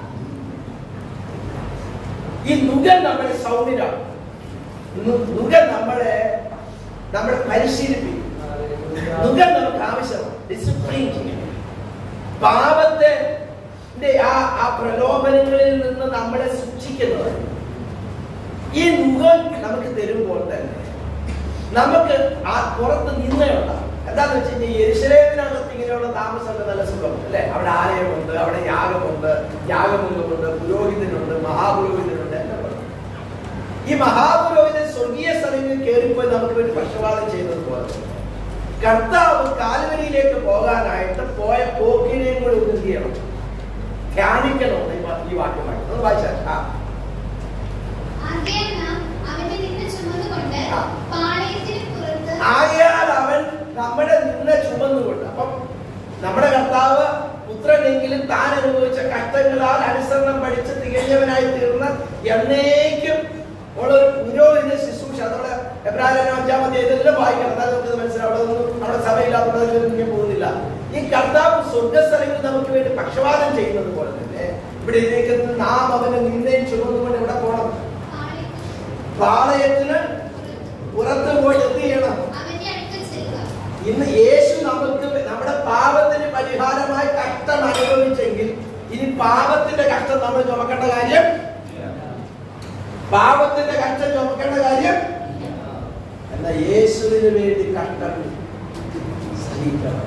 ഈ നുകൻ നമ്മുടെ സൗമ്യരാണ് നു- നുകൻ നമ്മളെ നമ്മളെ പരിശീലിപ്പിക്കും നുകൻ നമുക്ക് ആവശ്യമാണ് ഡിസിപ്ലിൻ ചെയ്യണം പാപത്തെ ന്റെ ആ ആ പ്രലോഭനങ്ങളിൽ നിന്ന് നമ്മളെ സൂക്ഷിക്കുന്നത് ഈ നുകൻ നമുക്ക് തരുമ്പോൾ തന്നെ നമുക്ക് ആ പുറത്ത് നിന്നയുണ്ടാകും എന്താന്ന് വെച്ച് കഴിഞ്ഞാൽ യെരുശലേമിനകത്ത് ഇങ്ങനെയുള്ള താമസമൊക്കെ നല്ല സുഖം അല്ലെ അവിടെ ആലയമുണ്ട് അവിടെ യാഗമുണ്ട് യാഗമുണ്ട് പുരോഹിതനുണ്ട് മഹാപുരോഹിതനുണ്ട് എല്ലാം ഉണ്ട്. ഈ മഹാപുരോഹിതൻ സ്വർഗീയ സ്ഥലങ്ങളിൽ കയറിപ്പോയി നമുക്ക് വേണ്ടി പക്ഷപാതം ചെയ്തത് പോലെ കർത്താവ് കാൽവരിയിലേക്ക് പോകാനായിട്ട് പോയ പോക്കിനെയും കൂടി ഒന്ന് എന്ത് ചെയ്യണം ധ്യാനിക്കണം ഈ വാ- ഈ വാക്യമായി ഒന്ന് വായിച്ചാൽ ആ ആകയാൽ നാം അവന്റെ നിന്ന ചുമന്നുകൊണ്ട് ആ. പാളയത്തിന് പുറത്ത് ആകയാൽ അവൻ നമ്മുടെ നിന്നെ ചുമന്നുകൊണ്ട് അപ്പം നമ്മുടെ കർത്താവ് പുത്രനെങ്കിലും താൻ അനുഭവിച്ച കഷ്ടങ്ങളാൽ അനുസരണം പഠിച്ച് തികഞ്ഞവനായി തീർന്ന എന്നേക്കും ഉള്ള ഒരു പുരോഹിത ശുശ്രൂഷ നമ്മുടെ എബ്രാഹിം അഞ്ചാം അധ്യായത്തിലും വായിക്കണം എന്നാൽ നമുക്ക് മനസ്സിലാവും അവിടെ ഒന്നും അവിടെ സഭയില്ലാത്തതുകൊണ്ട് ഞാൻ പോകുന്നില്ല ഈ കർത്താവ് സ്വർഗസ്ഥലങ്ങളിൽ നമുക്ക് വേണ്ടി പക്ഷപാതം ചെയ്യുന്നത് പോലെ തന്നെ ഇവിടെ ഇരിക്കുന്ന നാം അവനെ നിന്നെയും ചുമന്നുകൊണ്ട് എവിടെ പോകണം പാളയത്തിന് പാളയത്തിന് പുറത്ത് പുറത്ത് പോയി എന്ത് ചെയ്യണം അവന്റെ അടുക്കൽ ചെല്ലുക ഇന്ന് യേശു നമുക്ക് നമ്മുടെ പാപത്തിന് പരിഹാരമായി കഷ്ടം അനുഭവിച്ചെങ്കിൽ ഇനി പാപത്തിന്റെ കഷ്ടം നമ്മൾ ചുമക്കേണ്ട കാര്യം പാപത്തിന്റെ കഷ്ടം ചുമക്കേണ്ട കാര്യം എന്നാ യേശുവിന് വേണ്ടി കഷ്ടം സഹിക്കണം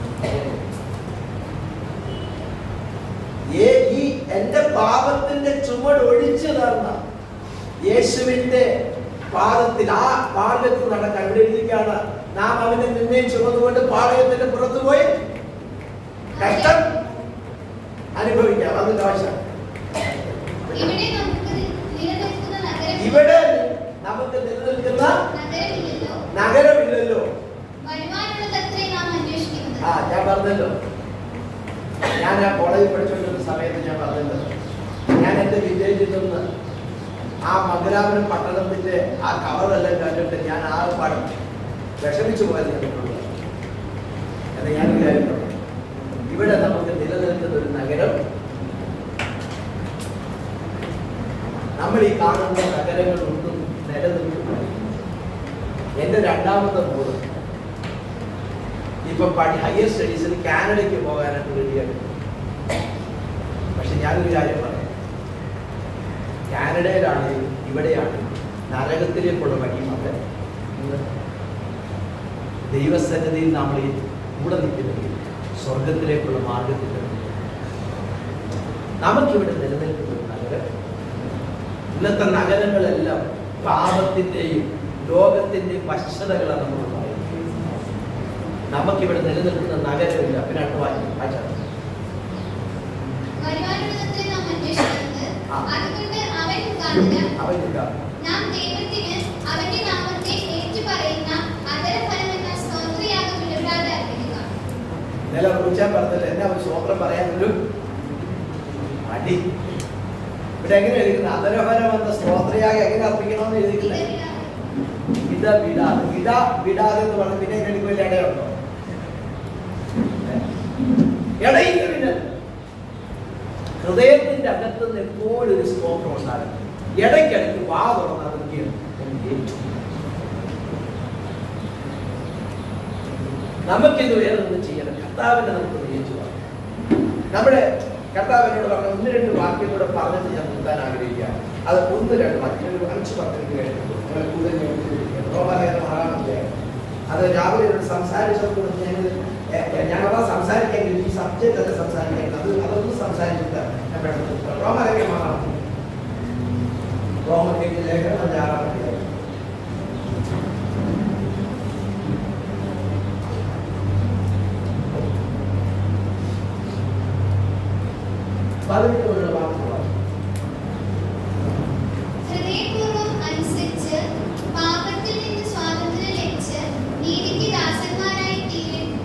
ഏ- ഈ എന്റെ പാപത്തിന്റെ ചുമട് ഒഴിച്ചു തന്ന യേശുവിന്റെ പാദത്തിൽ ആ പാളയത്തിൽ നടക്കാൻ ഇവിടെ എഴുതിക്കാണ് നാം അവനെ നിന്നെയും ചുമന്നുകൊണ്ട് പാളയത്തിന്റെ പുറത്തു പോയി കഷ്ടം അനുഭവിക്കാം അതിന്റെ ആവശ്യം ഇവിടെ നമുക്ക് നിലനിൽക്കുന്ന നഗരം ഇവിടെ നമുക്ക് നിലനിൽക്കുന്ന നഗരമില്ലല്ലോ നഗരമില്ലല്ലോ വരുവാനുള്ളതത്രേ നാം അന്വേഷിക്കുന്നത് ആ ഞാൻ പറഞ്ഞല്ലോ ഞാൻ ആ കോളേജിൽ പഠിച്ചുകൊണ്ടിരുന്ന സമയത്ത് ഞാൻ പറഞ്ഞല്ലോ ഞാൻ എൻ്റെ വില്ലേജിൽ നിന്ന് ആ മംഗലാപുരം പട്ടണത്തിന്റെ ആ കവറെല്ലാം കണ്ടിട്ട് ഞാൻ ആ പാടും വിഷമിച്ചു പോയത് കണ്ടിട്ടുള്ളൂ എന്ന് ഞാൻ ഒരു കാര്യം പറഞ്ഞു ഇവിടെ നമുക്ക് നിലനിൽക്കുന്ന ഒരു നഗരം നമ്മൾ ഈ കാണുന്ന നഗരങ്ങളൊന്നും നിലനിൽക്കുന്നില്ല എൻ്റെ രണ്ടാമത്തെ മോള് ഇപ്പൊ പഠി ഹയർ സ്റ്റഡീസിന് കാനഡയ്ക്ക് പോകാനായിട്ട് റെഡിയാണ് പക്ഷെ ഞാനൊരു കാര്യം പറയാം കാനഡയിലാണെങ്കിലും ഇവിടെയാണെങ്കിലും നരകത്തിലേക്കുള്ള വഴി മാത്രം ഇന്ന് ദൈവസന്നിധിയിൽ നമ്മൾ ഈ കൂടെ നിൽക്കുന്നെങ്കിൽ സ്വർഗത്തിലേക്കുള്ള മാർഗത്തിൽ നമുക്കിവിടെ നിലനിൽക്കുന്ന ഒരു നഗരം ഇന്നത്തെ നഗരങ്ങളെല്ലാം പാപത്തിന്റെയും ലോകത്തിന്റെയും വശതകളാണ് നമ്മൾ നമുക്കിവിടെ നിലനിൽക്കുന്ന നഗരമില്ല പിന്നെ അടുത്ത വായിക്കും വായിച്ചാൽ വരുവാനുള്ളതത്രേ നാം അന്വേഷിക്കുന്നത് ആ. അതുകൊണ്ട് അവൻ കാണുക അവനില്ല നാം ദൈവത്തിന് അവന്റെ നാമത്തെ ഏറ്റുപറയുന്ന അതരഫലം എന്ന സ്തോത്രയാഗം ഇടപെടാതെ അർപ്പിക്കുക ഇന്നലെ റൂച്ചാൻ പറഞ്ഞില്ല എന്നെ ഒരു സ്വോത്രം പറയാനൊരു മടി ഇവിടെ എങ്ങനെ എഴുതിക്കുന്നത് അതരഫലം എന്ന സ്തോത്രയാഗം എങ്ങനെ അർപ്പിക്കണമെന്ന് എഴുതിയിട്ടില്ല ഇടപെടാതെ വിട വിടാതെ വിട വിടാതെ എന്ന് പറഞ്ഞ് പിന്നെ എനിക്ക് വലിയ ഇടയുണ്ടോ ഇടയില്ല പിന്നെ ഹൃദയത്തിന്റെ അകത്ത് നിന്ന് എപ്പോഴും ഒരു സ്തോത്രം ഉണ്ടാകും ഇടയ്ക്കിടയ്ക്ക് വാ തുറന്ന് അത് എന്ത് ചെയ്യണം? ഒന്ന് ഏറ്റു. നമുക്കിത് വേറെ ഒന്നും ചെയ്യണം കർത്താവിനെ നമുക്ക് ഏറ്റു നമ്മുടെ കർത്താവിനോട് പറഞ്ഞ ഒന്ന് രണ്ട് വാക്യം കൂടെ പറഞ്ഞിട്ട് ഞാൻ നിർത്താൻ ആഗ്രഹിക്കുകയാണ് അത് ഒന്ന് രണ്ട് വാക്യം ഒരു അഞ്ച് പത്ത് മിനിറ്റ് കഴിഞ്ഞു നിങ്ങൾ കൂടുതൽ ഞാൻ ഉദ്ധരിക്കുകയാണ്. റോമാലേഖനം ആറാം അധ്യായം. അത് രാവിലെ എന്നോട് സംസാരിച്ചപ്പോൾ ഞാൻ ഞാനതാ സംസാരിക്കാൻ ഈ സബ്ജക്റ്റ് ഒക്കെ സംസാരിക്കാൻ അത് അതൊന്നും സംസാരിച്ചിട്ട് ഞാൻ പെട്ടെന്ന് റോമാലേഖനം ആറാം അധ്യായം. റോമലേഖന ലേഖനം അതിന്റെ ആറാം അധ്യായം. പതിനെട്ട് മുതലുള്ള വാക്കുകളാണ് ഹൃദയപൂർവ്വം അനുസരിച്ച് പാപത്തിൽ നിന്ന് സ്വാതന്ത്ര്യം ലഭിച്ച് നീതിക്ക് ദാസന്മാരായി തീരെ-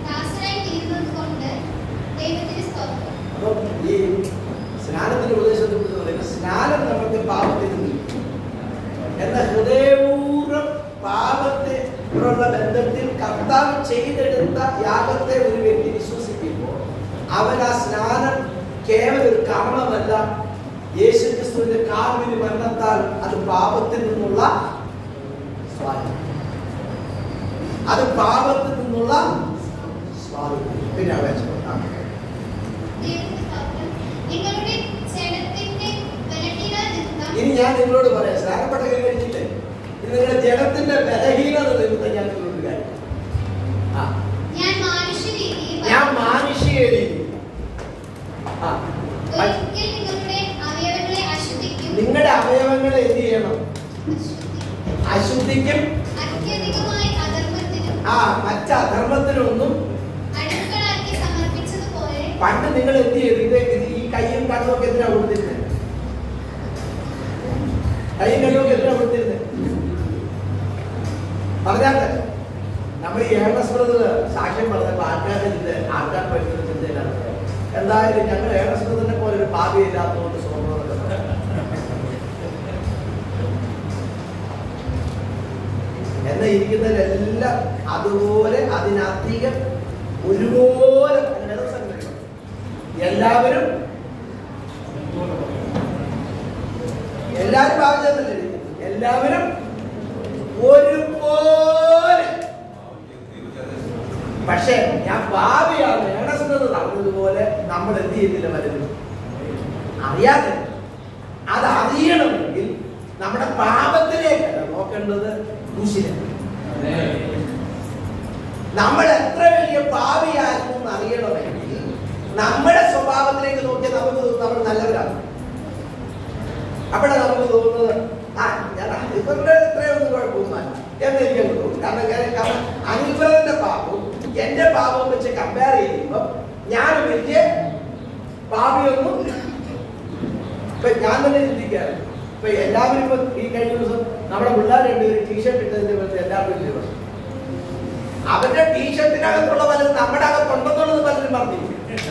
എന്ന ഹൃദയപൂർവ്വം പാപത്തിലുള്ള ബന്ധത്തിൽ കർത്താവ് ചെയ്തെടുത്ത യാഗത്തെ ഒരു വ്യക്തി വിശ്വസിക്കുമ്പോൾ അവൻ ആ സ്നാനം കേവലം ഒരു കർമ്മമല്ല യേശു ക്രിസ്തുവിന്റെ കാൽവിന് മരണത്താൽ അത് പാപത്തിൽ നിന്നുള്ള സ്വാതന്ത്ര്യം അത് പാപത്തിൽ നിന്നുള്ള സ്വാതന്ത്ര്യം പിന്നെ അപേക്ഷ ദൈവത്തിന് സ്തോത്രം. നിങ്ങളുടെ ജഡത്തിന്റെ ബലഹീനത നിമിത്തം ഇനി ഞാൻ നിങ്ങളോട് പറയാം സ്നാനപ്പെട്ട കഴിഞ്ഞില്ലേ ഇത് നിങ്ങളുടെ ജഡത്തിന്റെ ബലഹീനത നിമിത്തം ഞാൻ നിങ്ങളോട് കാര്യം ആ ഞാൻ മാനുഷ്യരീതിയിൽ ഞാൻ മാനുഷിക രീതി ആ പ- ഒരിക്കൽ നിങ്ങളുടെ അവയവങ്ങളെ അശുദ്ധിക്കും നിങ്ങളുടെ അവയവങ്ങളെ എന്ത് ചെയ്യണം അശുദ്ധി അശുദ്ധിക്കും അത്യധികമായി അധർമ്മത്തിനും ആ മറ്റ് അധർമ്മത്തിനൊന്നും അടുക്കളാക്കി സമർപ്പിച്ചതുപോലെ പണ്ട് നിങ്ങൾ എന്ത് ചെയ്തു ഇത് ഇത് ഈ കയ്യും കണ്ണും ഒക്കെ എന്തിനാ കൊടുത്തിരുന്നത് കയ്യും കണ്ണും ഒക്കെ എന്തിനാ കൊടുത്തിരുന്നത് പറഞ്ഞാട്ടെ നമ്മൾ ഈ ഏണസ്മൃത സാക്ഷ്യം പറഞ്ഞപ്പോൾ ആൾക്കാരുടെ ചിന്ത ആൾക്കാർ പഠിക്കുന്ന ചിന്തയിലാണ് എന്തായാലും ഞങ്ങൾ ഏണസ്മൃതിനെ പോലെ ഒരു പാപിയില്ലാത്തതുകൊണ്ട് സ്വന്തം എന്ന ഇരിക്കുന്നതിലെല്ലാം അതുപോലെ അതിനധികം ഒരുപോലെ അങ്ങനെ സംഘടിക്കണം. എല്ലാവരും എല്ലാവരും ഭാവിച്ചതല്ലേ എല്ലാവരും ഒരുപോലെ പക്ഷേ ഞാൻ ഭാവിയാണ് ഏണസ്ന്നത് നടന്നതുപോലെ നമ്മൾ എന്ത് ചെയ്യുന്നില്ല പലരും അറിയാതെ അത് അറിയണമെങ്കിൽ നമ്മുടെ പാപത്തിലേക്കല്ല നോക്കേണ്ടത് ക്രൂശിലെ നമ്മൾ എത്ര വലിയ പാപിയായിരുന്നു എന്ന് അറിയണമെങ്കിൽ നമ്മുടെ സ്വഭാവത്തിലേക്ക് നോക്കിയാൽ നമുക്ക് തോന്നും നമ്മൾ നല്ലവരാണ് അവിടെ നമുക്ക് തോന്നുന്നത് ആ ഞാൻ അനിൽബറിന്റെ ഇത്രയൊന്നും കുഴപ്പമൊന്നുമല്ല എന്ന് എനിക്ക് തോന്നും കാരണം ഞാൻ- കാരണം അനിൽബറിന്റെ പാപവും എന്റെ പാപവും വെച്ച് കമ്പയർ ചെയ്യുമ്പോൾ ഞാൻ വലിയ പാപിയൊന്നും ഇപ്പൊ ഞാൻ തന്നെ ചിന്തിക്കാറ് ഇപ്പൊ എല്ലാവരും ഇപ്പൊ ഈ കഴിഞ്ഞ ദിവസം നമ്മുടെ പിള്ളേർ രണ്ടുപേരും ടീഷർട്ട് ഇട്ടതിന്റെ പേരിൽ എല്ലാവരും വലിയ പ്രശ്നം അവരുടെ ടീഷർട്ടിനകത്തുള്ള പലരും നമ്മുടെ അകത്തുണ്ടെന്നുള്ളത് പലരും പറഞ്ഞില്ല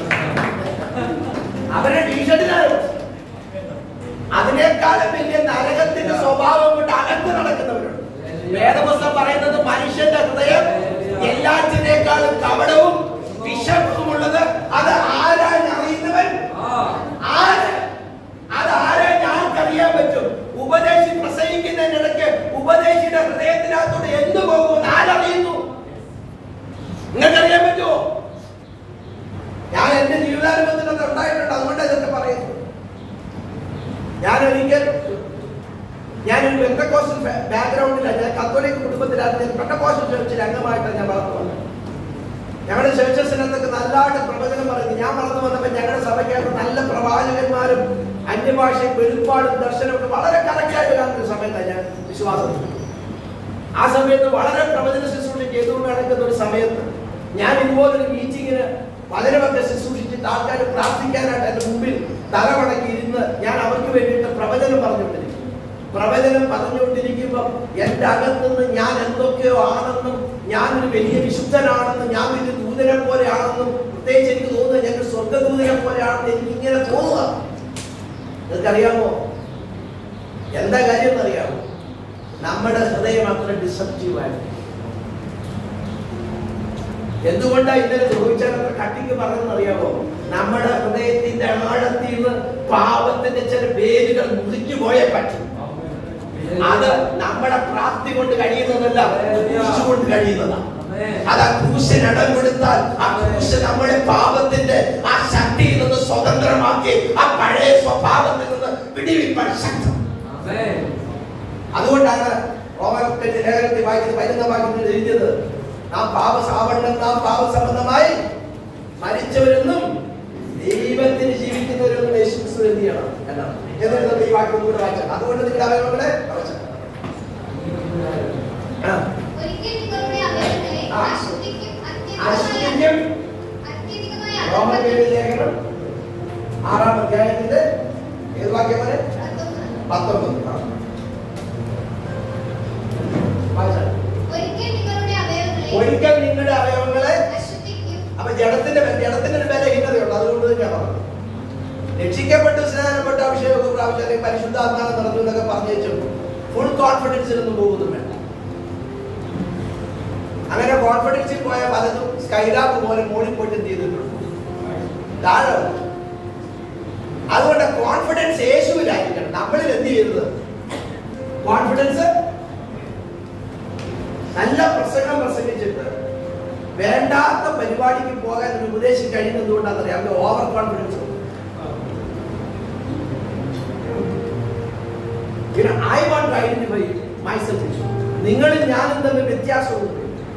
അവരുടെ ടീഷർട്ടിനാണ് പ്രശ്നം. അതിനേക്കാളും വലിയ നരകത്തിന്റെ സ്വഭാവം കൊണ്ട് അകത്ത് നടക്കുന്നവരുണ്ട് വേദപുസ്തകം പറയുന്നത് മനുഷ്യന്റെ ഹൃദയം എല്ലാറ്റിനേക്കാളും കപടവും വിഷമവുമുള്ളത് അത് ആരാണ് അറിയുന്നവൻ ആര് അത് ആരെ ഞങ്ങൾക്കറിയാൻ പറ്റും ഉപദേശി പ്രസംഗിക്കുന്നതിനിടയ്ക്ക് ഉപദേശിയുടെ ഹൃദയത്തിനകത്തോട് എന്തു പോകുമെന്ന് ആരറിയുന്നു നിങ്ങൾക്കറിയാൻ പറ്റുമോ ഞാൻ എന്റെ ജീവിതാനുഭവത്തിൽ അത് ഉണ്ടായിട്ടുണ്ട് അതുകൊണ്ട് ഇതൊക്കെ പറയുന്നു ഞാൻ ഒരിക്കൽ ഞാനൊരു പെന്തക്കോസ്റ്റൽ ബാക്ക്ഗ്രൗണ്ടിലാണ് ഞാൻ കത്തോലിക് കുടുംബത്തിലാണ് ഞാൻ പെന്തക്കോസ്റ്റൽ ചർച്ചിൽ അംഗമായിട്ടാണ് ഞാൻ വളർന്നു വന്നത് ഞങ്ങളുടെ ചർച്ചസിനകത്തൊക്കെ നല്ലതായിട്ട് പ്രവചനം പറയുന്നു ഞാൻ വളർന്നു വന്നപ്പോൾ ഞങ്ങളുടെ സഭയ്ക്കകത്ത് നല്ല പ്രവാചകന്മാരും അന്യഭാഷയും വെളിപ്പാടും ദർശനമൊക്കെ വളരെ കറക്റ്റായിട്ട് കാണുന്ന സമയത്താണ് ഞാൻ വിശ്വാസം ആ സമയത്ത് വളരെ പ്രവചന ശുശ്രൂഷ ചെയ്തുകൊണ്ട് നടക്കുന്ന ഒരു സമയത്ത് ഞാൻ ഇതുപോലൊരു മീറ്റിങ്ങിന് പലരുമൊക്കെ ശുശ്രൂഷിച്ചിട്ട് ആൾക്കാർ പ്രാർത്ഥിക്കാനായിട്ട് എൻ്റെ മുമ്പിൽ തലമടക്കി ഇരുന്ന് ഞാൻ അവർക്ക് വേണ്ടിയിട്ട് പ്രവചനം പറഞ്ഞുകൊണ്ടിരിക്കും പ്രവചനം പറഞ്ഞുകൊണ്ടിരിക്കുമ്പോൾ എൻ്റെ അകത്തുനിന്ന് ഞാൻ എന്തൊക്കെയോ ആണെന്നും ഞാനൊരു വലിയ വിശുദ്ധനാണെന്നും ഞാൻ വലിയ ദൂതനെ പോലെയാണെന്നും പ്രത്യേകിച്ച് എനിക്ക് തോന്നുന്നത് ഞാൻ ഒരു സ്വർഗദൂതനെ പോലെയാണെന്ന് എനിക്ക് ഇങ്ങനെ തോന്നുക നിങ്ങൾക്കറിയാമോ എന്താ കാര്യം എന്നറിയാമോ നമ്മുടെ ഹൃദയം അത്ര ഡിസപ്റ്റീവായിരുന്നു എന്തുകൊണ്ടാ ഇന്നലെ ദ്രോഹിച്ചത്ര കട്ടിക്ക് പറഞ്ഞെന്ന് അറിയാമോ നമ്മുടെ ഹൃദയത്തിന്റെ ആഴത്തിൽ നിന്ന് പാപത്തിന്റെ ചില വേരുകൾ മുറിഞ്ഞു പോയേ പറ്റും അത് നമ്മുടെ പ്രാപ്തി കൊണ്ട് കഴിയുന്നതല്ല ക്രൂശ് കൊണ്ട് കഴിയുന്നതാണ് അത് ആ ക്രൂശിന് ഇടം കൊടുത്താൽ ആ ക്രൂശ് നമ്മുടെ പാപത്തിന്റെ ആ ശക്തിയിൽ നിന്ന് സ്വതന്ത്രമാക്കി ആ പഴയ സ്വഭാവത്തിൽ നിന്ന് പിടിവിപ്പാൻ ശക്തം അതുകൊണ്ടാണ് റോമൻകന്റെ ലേഖനത്തിൽ വായിച്ചത് പതിനൊന്നാം വാക്യത്തിൽ എഴുതിയത് നാം പാപസാവണ്ണം നാം പാപസംബന്ധമായി മരിച്ചവരെന്നും ദൈവത്തിന് ജീവിക്കുന്നവരെന്നും യേശു ക്രിസ്തു എന്ത് ചെയ്യണം എന്നാണ് എന്നിട്ട് നമ്മൾ ഈ വാക്യം കൂടെ വായിച്ചാൽ അതുകൊണ്ട് നിങ്ങളുടെ അവയവങ്ങളെ ആ ഒരിക്കൽ നിങ്ങളുടെ അവയവങ്ങളെ ആ. അശുദ്ധിക്കും അത്യധികമായ അശുദ്ധിക്കും അത്യധികമായ റോമൻകന്റെ അധർമ്മത്തിനും ലേഖനം ആറാം അധ്യായത്തിന്റെ ഏത് വാക്യം വരെ പത്തൊമ്പത്. പത്തൊമ്പത് ആ. വായിച്ചാൽ. ഒരിക്കൽ നിങ്ങളുടെ അവയവങ്ങളെ ഒരിക്കൽ നിങ്ങളുടെ അവയവങ്ങളെ അശുദ്ധിക്കും അപ്പൊ ജഡത്തിന്റെ ജഡത്തിന്റെ ഒരു ബലഹീനതയുണ്ട് അതുകൊണ്ട് തന്നെയാണ് പറഞ്ഞത് രക്ഷിക്കപ്പെട്ടു സ്നാനപ്പെട്ട അഭിഷേകം പ്രാവശ്യം അല്ലെങ്കിൽ പരിശുദ്ധാത്മാവ് നടന്നു എന്നൊക്കെ പറഞ്ഞു വെച്ചു ഫുൾ കോൺഫിഡൻസിലൊന്നും പോകുന്നു വേണ്ട അങ്ങനെ കോൺഫിഡൻസിൽ പോയ പലതും സ്കൈലാബ് പോലെ മോളിൽ പോയിട്ട് എന്ത് ചെയ്തിട്ടുണ്ട് താഴെ വന്നു. അതുകൊണ്ട് കോൺഫിഡൻസ് യേശുവിലായിരിക്കണം നമ്മളിൽ എന്ത് ചെയ്തത് കോൺഫിഡൻസ് നല്ല പ്രസംഗം പ്രസംഗിച്ചിട്ട് വേണ്ടാത്ത പരിപാടിക്ക് പോകാൻ ഒരു ഉപദേശം കഴിയുന്നത് എന്തുകൊണ്ടാണെന്നറിയാം അവർക്ക് over confidence I want identify myself നിങ്ങളിൽ ഞാനും തമ്മിൽ വ്യത്യാസമുണ്ട്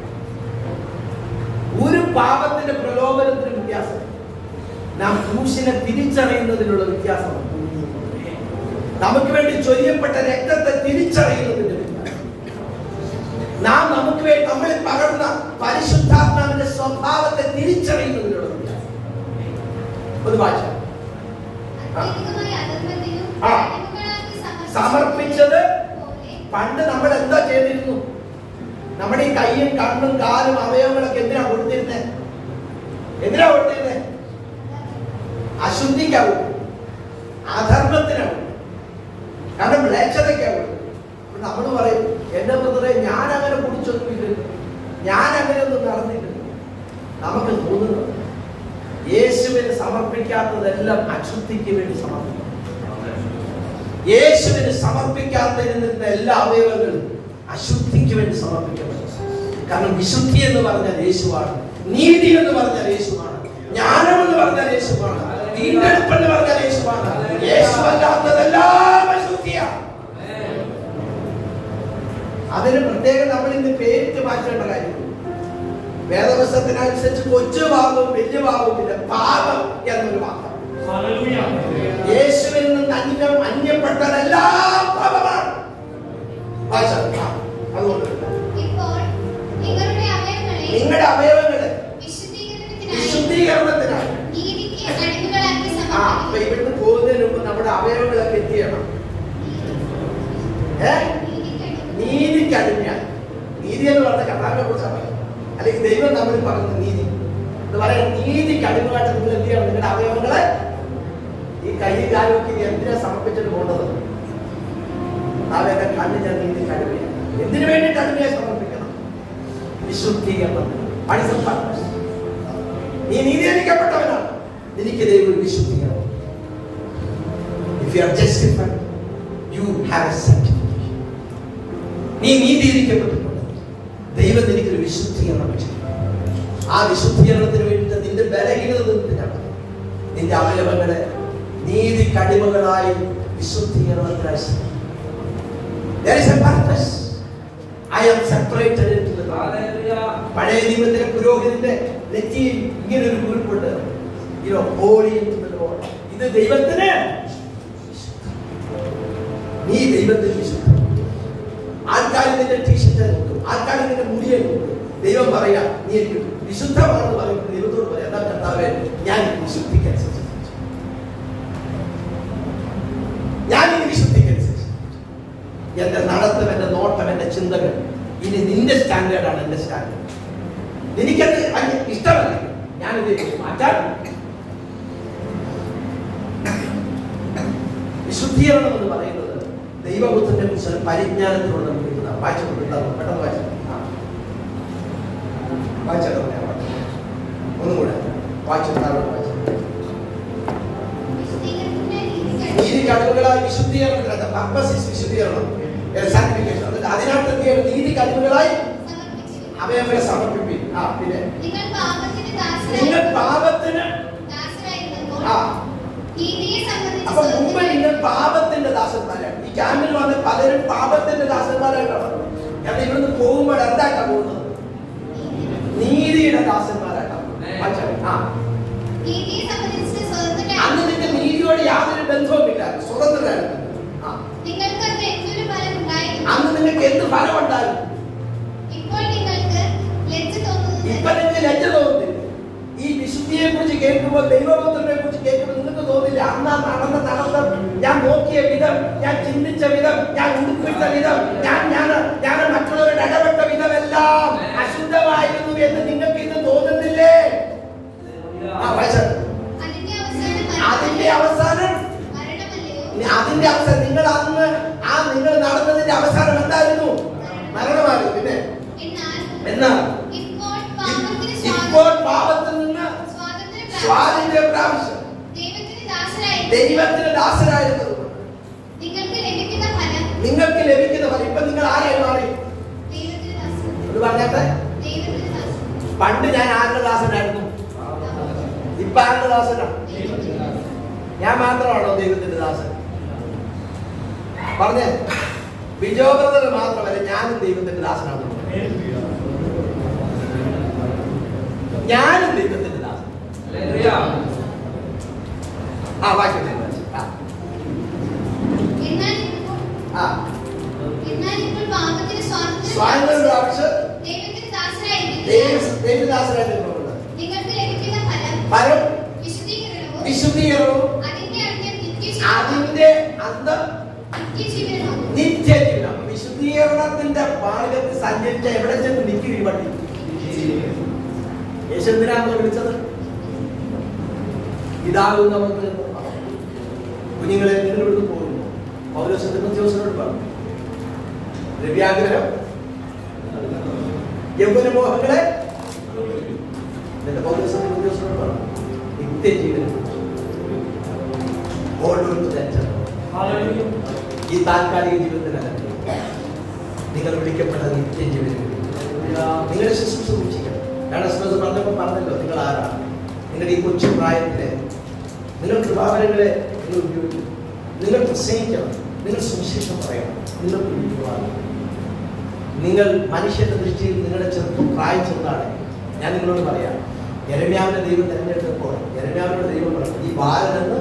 ഒരു പാപത്തിന്റെ പ്രലോഭനത്തിനും വ്യത്യാസം നാം ക്രൂശിനെ തിരിച്ചറിയുന്നതിനുള്ള വ്യത്യാസമാണ് നമുക്ക് വേണ്ടി ചൊരിയപ്പെട്ട രക്തത്തെ തിരിച്ചറിയുന്നതിന്റെ വ്യത്യാസം നാം നമുക്ക് വേണ്ടി നമ്മളിൽ പകർന്ന പരിശുദ്ധാത്മാവിന്റെ സ്വഭാവത്തെ തിരിച്ചറിയുന്നതിനുള്ള വ്യത്യാസം ഒരു ഭാഷ അത്യധികമായ അധർമ്മത്തിനും ആ. അടിമകളാക്കി സമർപ്പിച്ചത് പോലെ പണ്ട് നമ്മൾ എന്താ ചെയ്തിരുന്നു നമ്മുടെ ഈ കൈയും കണ്ണും കാലും അവയവങ്ങളൊക്കെ എന്തിനാ കൊടുത്തിരുന്നേ എന്തിനാ കൊടുത്തിരുന്നേ അശുദ്ധിക്കാവും അധർമ്മത്തിനാവും കാരണം മ്ലേച്ഛതയ്ക്കാവും നമ്മൾ പറയും എന്റെ ബ്രദറെ ഞാൻ അങ്ങനെ കുടിച്ചൊന്നുമില്ല ഞാൻ അങ്ങനെയൊന്നും നടന്നിട്ടില്ല നമുക്ക് തോന്നുന്നു യേശുവിന് സമർപ്പിക്കാത്തതെല്ലാം അശുദ്ധിക്ക് വേണ്ടി സമർപ്പിക്കും യേശുവിന് സമർപ്പിക്കാത്തതിരുന്ന എല്ലാ അവയവങ്ങളും അശുദ്ധിക്ക് വേണ്ടി സമർപ്പിക്കപ്പെട്ടു കാരണം വിശുദ്ധി എന്ന് പറഞ്ഞാൽ യേശുവാണ് നീതി എന്ന് പറഞ്ഞാൽ യേശുവാണ് ജ്ഞാനം എന്ന് പറഞ്ഞാൽ യേശുവാണ് വീണ്ടെടുപ്പ് എന്ന് പറഞ്ഞാൽ യേശുവാണ് യേശുവല്ലാത്തതെല്ലാം അശുദ്ധിയാണ് അതിന് പ്രത്യേകം നമ്മൾ ഇന്ന് പേരിട്ട് മാറ്റേണ്ട കാര്യം വേദപുസ്തകത്തിനനുസരിച്ച് കൊച്ചു ഭാവവും വലിയ ഭാവവും ഇല്ല പാപം എന്നൊരു വാക്കം യേശുവിൽ നിന്ന് അന്യം അന്യപ്പെട്ടതെല്ലാം പാപമാണ് വായിച്ചാ, ആ, അതുകൊണ്ട് ഇപ്പോൾ നിങ്ങളുടെ അവയവങ്ങളെ നിങ്ങളുടെ അവയവങ്ങളെ വിശുദ്ധീകരണത്തിനായി വിശുദ്ധീകരണത്തിനാണ് നീതിക്ക് അടിമകളാക്കി ആ അപ്പൊ സമർപ്പിക്കുന്നു ഇവിടുന്ന് പോകുന്നതിന് മുമ്പ് നമ്മുടെ അവയവങ്ങളൊക്കെ എന്ത് ചെയ്യണം ഏ നീതിക്ക് അടിമ- നീതിക്ക് അടിമയാണ് നീതി എന്ന് പറഞ്ഞ കർത്താവിനെ കുറിച്ചാണ് പറയുന്നത് അല്ലെങ്കിൽ ദൈവം നമ്മൾ പറയുന്ന നീതി എന്ന് പറയാൻ നീതിക്ക് അടിമയായിട്ട് നിങ്ങൾ എന്ത് ചെയ്യണം നിങ്ങളുടെ അവയവങ്ങളെ ഈ കൈ കാലൊക്കെ ഇത് എന്തിനാ സമർപ്പിച്ചിട്ട് പോകേണ്ടത് അവരുടെ കണ്ണ് ഞാൻ നീതിക്ക് അടിമയാണ് എന്തിനു വേണ്ടിയിട്ട് അടിമയെ സമർപ്പിക്കണം വിശുദ്ധീകരണത്തിന് What is the purpose? നീ നീതീകരിക്കപ്പെട്ടവനാണ് നിനക്ക് ദൈവം ഒരു വിശുദ്ധീകരണം if you are justified you have a certificate നീ നീതീകരിക്കപ്പെട്ടിട്ടുണ്ട് ദൈവം നിനക്കൊരു വിശുദ്ധീകരണം വെച്ചു ആ വിശുദ്ധീകരണത്തിന് വേണ്ടി നിന്റെ ബലഹീനത നിന്നിട്ടാണ് നിന്റെ അവയവങ്ങളെ നീതി കടിമകളായി വിശുദ്ധീകരണത്തിനായി ശ്രമിക്കുക. There is a purpose. I am separated into the Lord. പഴയ നിയമത്തിലെ പുരോഹിതന്റെ നെറ്റിയിൽ ഇങ്ങനെ ഒരു കുറിപ്പുണ്ട് യോ ഹോളി ഇത് ദൈവത്തിന് നീ ദൈവത്തിന് വിശുദ്ധ ആൾക്കാർ നിന്റെ ടീഷർട്ട് നോക്കും ആൾക്കാർ നിന്റെ മുടിയെ നോക്കും ദൈവം പറയാ നീ എനിക്ക് വിശുദ്ധമാണെന്ന് പറയുമ്പോൾ ദൈവത്തോട് പറയാം എന്താ കർത്താവേ ഞാൻ ഈ വിശുദ്ധിക്കനുസരിച്ച് ഞാൻ ഈ വിശുദ്ധിക്കനുസരിച്ച് എന്റെ നടത്തം എന്റെ നോട്ടം എന്റെ ചിന്തകൾ ഇനി നിന്റെ സ്റ്റാൻഡേർഡാണ് എന്റെ സ്റ്റാൻഡേർഡ് എനിക്കത് അന്യ- ഇഷ്ടമല്ല ഞാനിത് മാറ്റാൻ വിശുദ്ധീകരണം എന്ന് പറയുന്നത് ദൈവബുദ്ധനെ കുറിച്ച് പരിജ്ഞാനത്തിലൂടെ നമുക്ക് കിട്ടുന്നതാണ് വായിച്ചു കൊടുക്കുന്നത് പെട്ടെന്ന് വായിച്ചു വായിച്ചാലോ ഞാൻ വായിച്ചു. ഒന്നും കൂടെ വായിച്ചു താഴോട്ട് വായിച്ചു വിശുദ്ധീകരണത്തിനായി നീതിക്ക് നീതി കഴിവുകളായി വിശുദ്ധീകരണം പർപ്പസ് ഇസ് വിശുദ്ധീകരണം സാറ്റിഫിക്കേഷൻ അതിനകത്ത് എന്ത് ചെയ്യണം നീതി കഴിവുകളായി സമർപ്പിച്ചിരിക്കുന്നു. അവയവങ്ങളെ സമർപ്പിപ്പിൻ ആ പിന്നെ നിങ്ങൾ പാപത്തിന് നിങ്ങൾ ദാസരായി- പാപത്തിന് ദാസരായിരുന്നപ്പോൾ ആ നീതിയെ സംബന്ധിച്ച് അപ്പൊ മുമ്പ് സ്വതന്ത്രരായി- നിങ്ങൾ പാപത്തിന്റെ ദാസന്മാരാണ് ഈ ക്യാമ്പിൽ വന്ന് പലരും പാപത്തിന്റെ ദാസന്മാരായിട്ടാണ് കാരണം ഇവിടുന്ന് പോകുമ്പോൾ എന്തായിട്ടാ പോകുന്നത് നീതിയുടെ ദാസന്മാരായിട്ടാണ് മനസ്സിലായി? ആ നീതിയെ സംബന്ധിച്ച് അന്ന് സ്വതന്ത്രരായി- നിന്റെ നീതിയോട് യാതൊരു ബന്ധവുമില്ല സ്വതന്ത്രരായിരുന്നു ആ നിങ്ങൾക്ക് അത് എന്തൊരു ഫലം ഉണ്ടായിരുന്നു അന്ന് നിങ്ങൾക്ക് എന്ത് ഫലം ഉണ്ടായിരുന്നു ഇപ്പോൾ നിങ്ങൾക്ക് ലജ്ജ തോന്നുന്നത് ഇപ്പൊ നിങ്ങൾക്ക് ലജ്ജ തോന്നുന്നില്ല ഈ വിശുദ്ധിയെ കുറിച്ച് കേൾക്കുമ്പോൾ ദൈവപുത്രനെ കുറിച്ച് കേൾക്കുമ്പോൾ നിങ്ങൾക്ക് തോന്നില്ല അന്ന് ആ നടന്ന നടത്തം ഞാൻ നോക്കിയ വിധം ഞാൻ ചിന്തിച്ച വിധം ഞാൻ ഉടുപ്പിച്ച വിധം ഞാൻ ഞാൻ ഞാൻ മറ്റുള്ളവരുടെ ഇടപെട്ട വിധമെല്ലാം അശുദ്ധമായിരുന്നു എന്ന് നിങ്ങൾക്ക് ഇന്ന് തോന്നുന്നില്ലേ ആ വായിച്ചാട്ടെ. അതിന്റെ അവസാനം അതിന്റെ മരണം- അവസാനം മരണമല്ലയോ ഇനി അതിന്റെ അവസാനം നിങ്ങൾ അന്ന് ആ നിങ്ങൾ നടന്നതിന്റെ അവസാനം എന്തായിരുന്നു മരണമായിരുന്നു പിന്നെ എന്നാൽ എന്നാൽ ഇപ്പോൾ പാപത്തിന് ഇപ്പോൾ സ്വാതന്ത്ര്യം പാപത്തിൽ നിന്ന് സ്വാതന്ത്ര്യം പ്രാപിച്ച സ്വാതന്ത്ര്യം പ്രാപിച്ചു ദൈവത്തിന് ദാസരായി ദൈവത്തിന് ദാസരായിരുന്നത് നിങ്ങൾക്ക് ലഭിക്കുന്ന ഫലം നിങ്ങൾക്ക് ലഭിക്കുന്ന ഫലം ഇപ്പൊ നിങ്ങൾ ആരായി മാറി ദൈവത്തിന് ദാസൻ ഇത് പറഞ്ഞാട്ടെ ദൈവത്തിന് ദാസൻ പണ്ട് ഞാൻ ആരുടെ ദാസനായിരുന്നു ഇപ്പൊ ആരുടെ ദാസനാ ദൈവത്തിന് ദാസൻ ഞാൻ മാത്രമാണോ ദൈവത്തിന്റെ ദാസൻ പറഞ്ഞേ ബിജോ ബ്രദർ മാത്രമല്ല ഞാനും ദൈവത്തിന്റെ ദാസനാണ് ഞാനും ദൈവത്തിന്റെ ദാസൻ ആ വാക്യം ആ, എന്നാൽ ഇപ്പോൾ ആ എന്നാൽ ഇപ്പോൾ പാപത്തിന് സ്വാതന്ത്ര്യം സ്വാതന്ത്ര്യം പ്രാപിച്ച പ്രാപിച്ച് ദൈവത്തിന് ദാസരായിരിക്കുന്ന ദൈവ ദൈവദാസനായിട്ടുള്ളത് നിങ്ങൾക്ക് ലഭിക്കുന്ന ഫലം ഫലം വിശുദ്ധീകരണവും വിശുദ്ധീകരണവും അതിന്റെ അന്ത്യം നിത്യജീവനും അതിന്റെ അന്തം നിത്യജീവനുമാകും നിത്യജീവനം വിശുദ്ധീകരണത്തിന്റെ മാർഗത്തിൽ സഞ്ചരിച്ച എവിടെ ചെന്ന് നിൽക്കും ഈ വണ്ടി യേശു എന്തിനാണല്ലോ വിളിച്ചത് ഇതാകുന്നവർക്ക് കുഞ്ഞുങ്ങളെ നിങ്ങൾ ഇവിടുന്ന് പോകുന്നു പൗലോസ് തിമോഥെയോസിനോട് പറഞ്ഞു ദ്രവ്യാഗ്രഹം യൗവനമോഹങ്ങളെ എന്നിട്ട് പൗലോസ് തിമോഥെയോസിനോട് പറഞ്ഞു നിത്യജീവനം Hold on to that. ഈ താൽക്കാലിക ജീവിതത്തിലല്ല നിങ്ങൾ വിളിക്കപ്പെട്ട നിത്യജീവനം നിങ്ങളുടെ ശുശ്രൂഷ സൂക്ഷിക്കണം കാരണം സ്മൃതി പറഞ്ഞപ്പോൾ പറഞ്ഞല്ലോ നിങ്ങൾ ആരാണ് നിങ്ങളുടെ ഈ കൊച്ചു പ്രായത്തിലെ നിങ്ങൾ കൃപാവരങ്ങളെ നിങ്ങൾ ഉപയോഗിക്കണം നിങ്ങൾ പ്രസംഗിക്കണം നിങ്ങൾ സുവിശേഷം പറയണം നിങ്ങൾ കുഞ്ഞുങ്ങളാണ് നിങ്ങൾ മനുഷ്യന്റെ ദൃഷ്ടിയിൽ നിങ്ങളുടെ ചെറുപ്പം പ്രായം ചെറുതാണ് ഞാൻ നിങ്ങളോട് പറയാം എരമ്യാവിനെ ദൈവം തിരഞ്ഞെടുത്തപ്പോൾ എരമ്യാവിനോട് ദൈവം പറഞ്ഞു ഈ ബാലനെന്ന്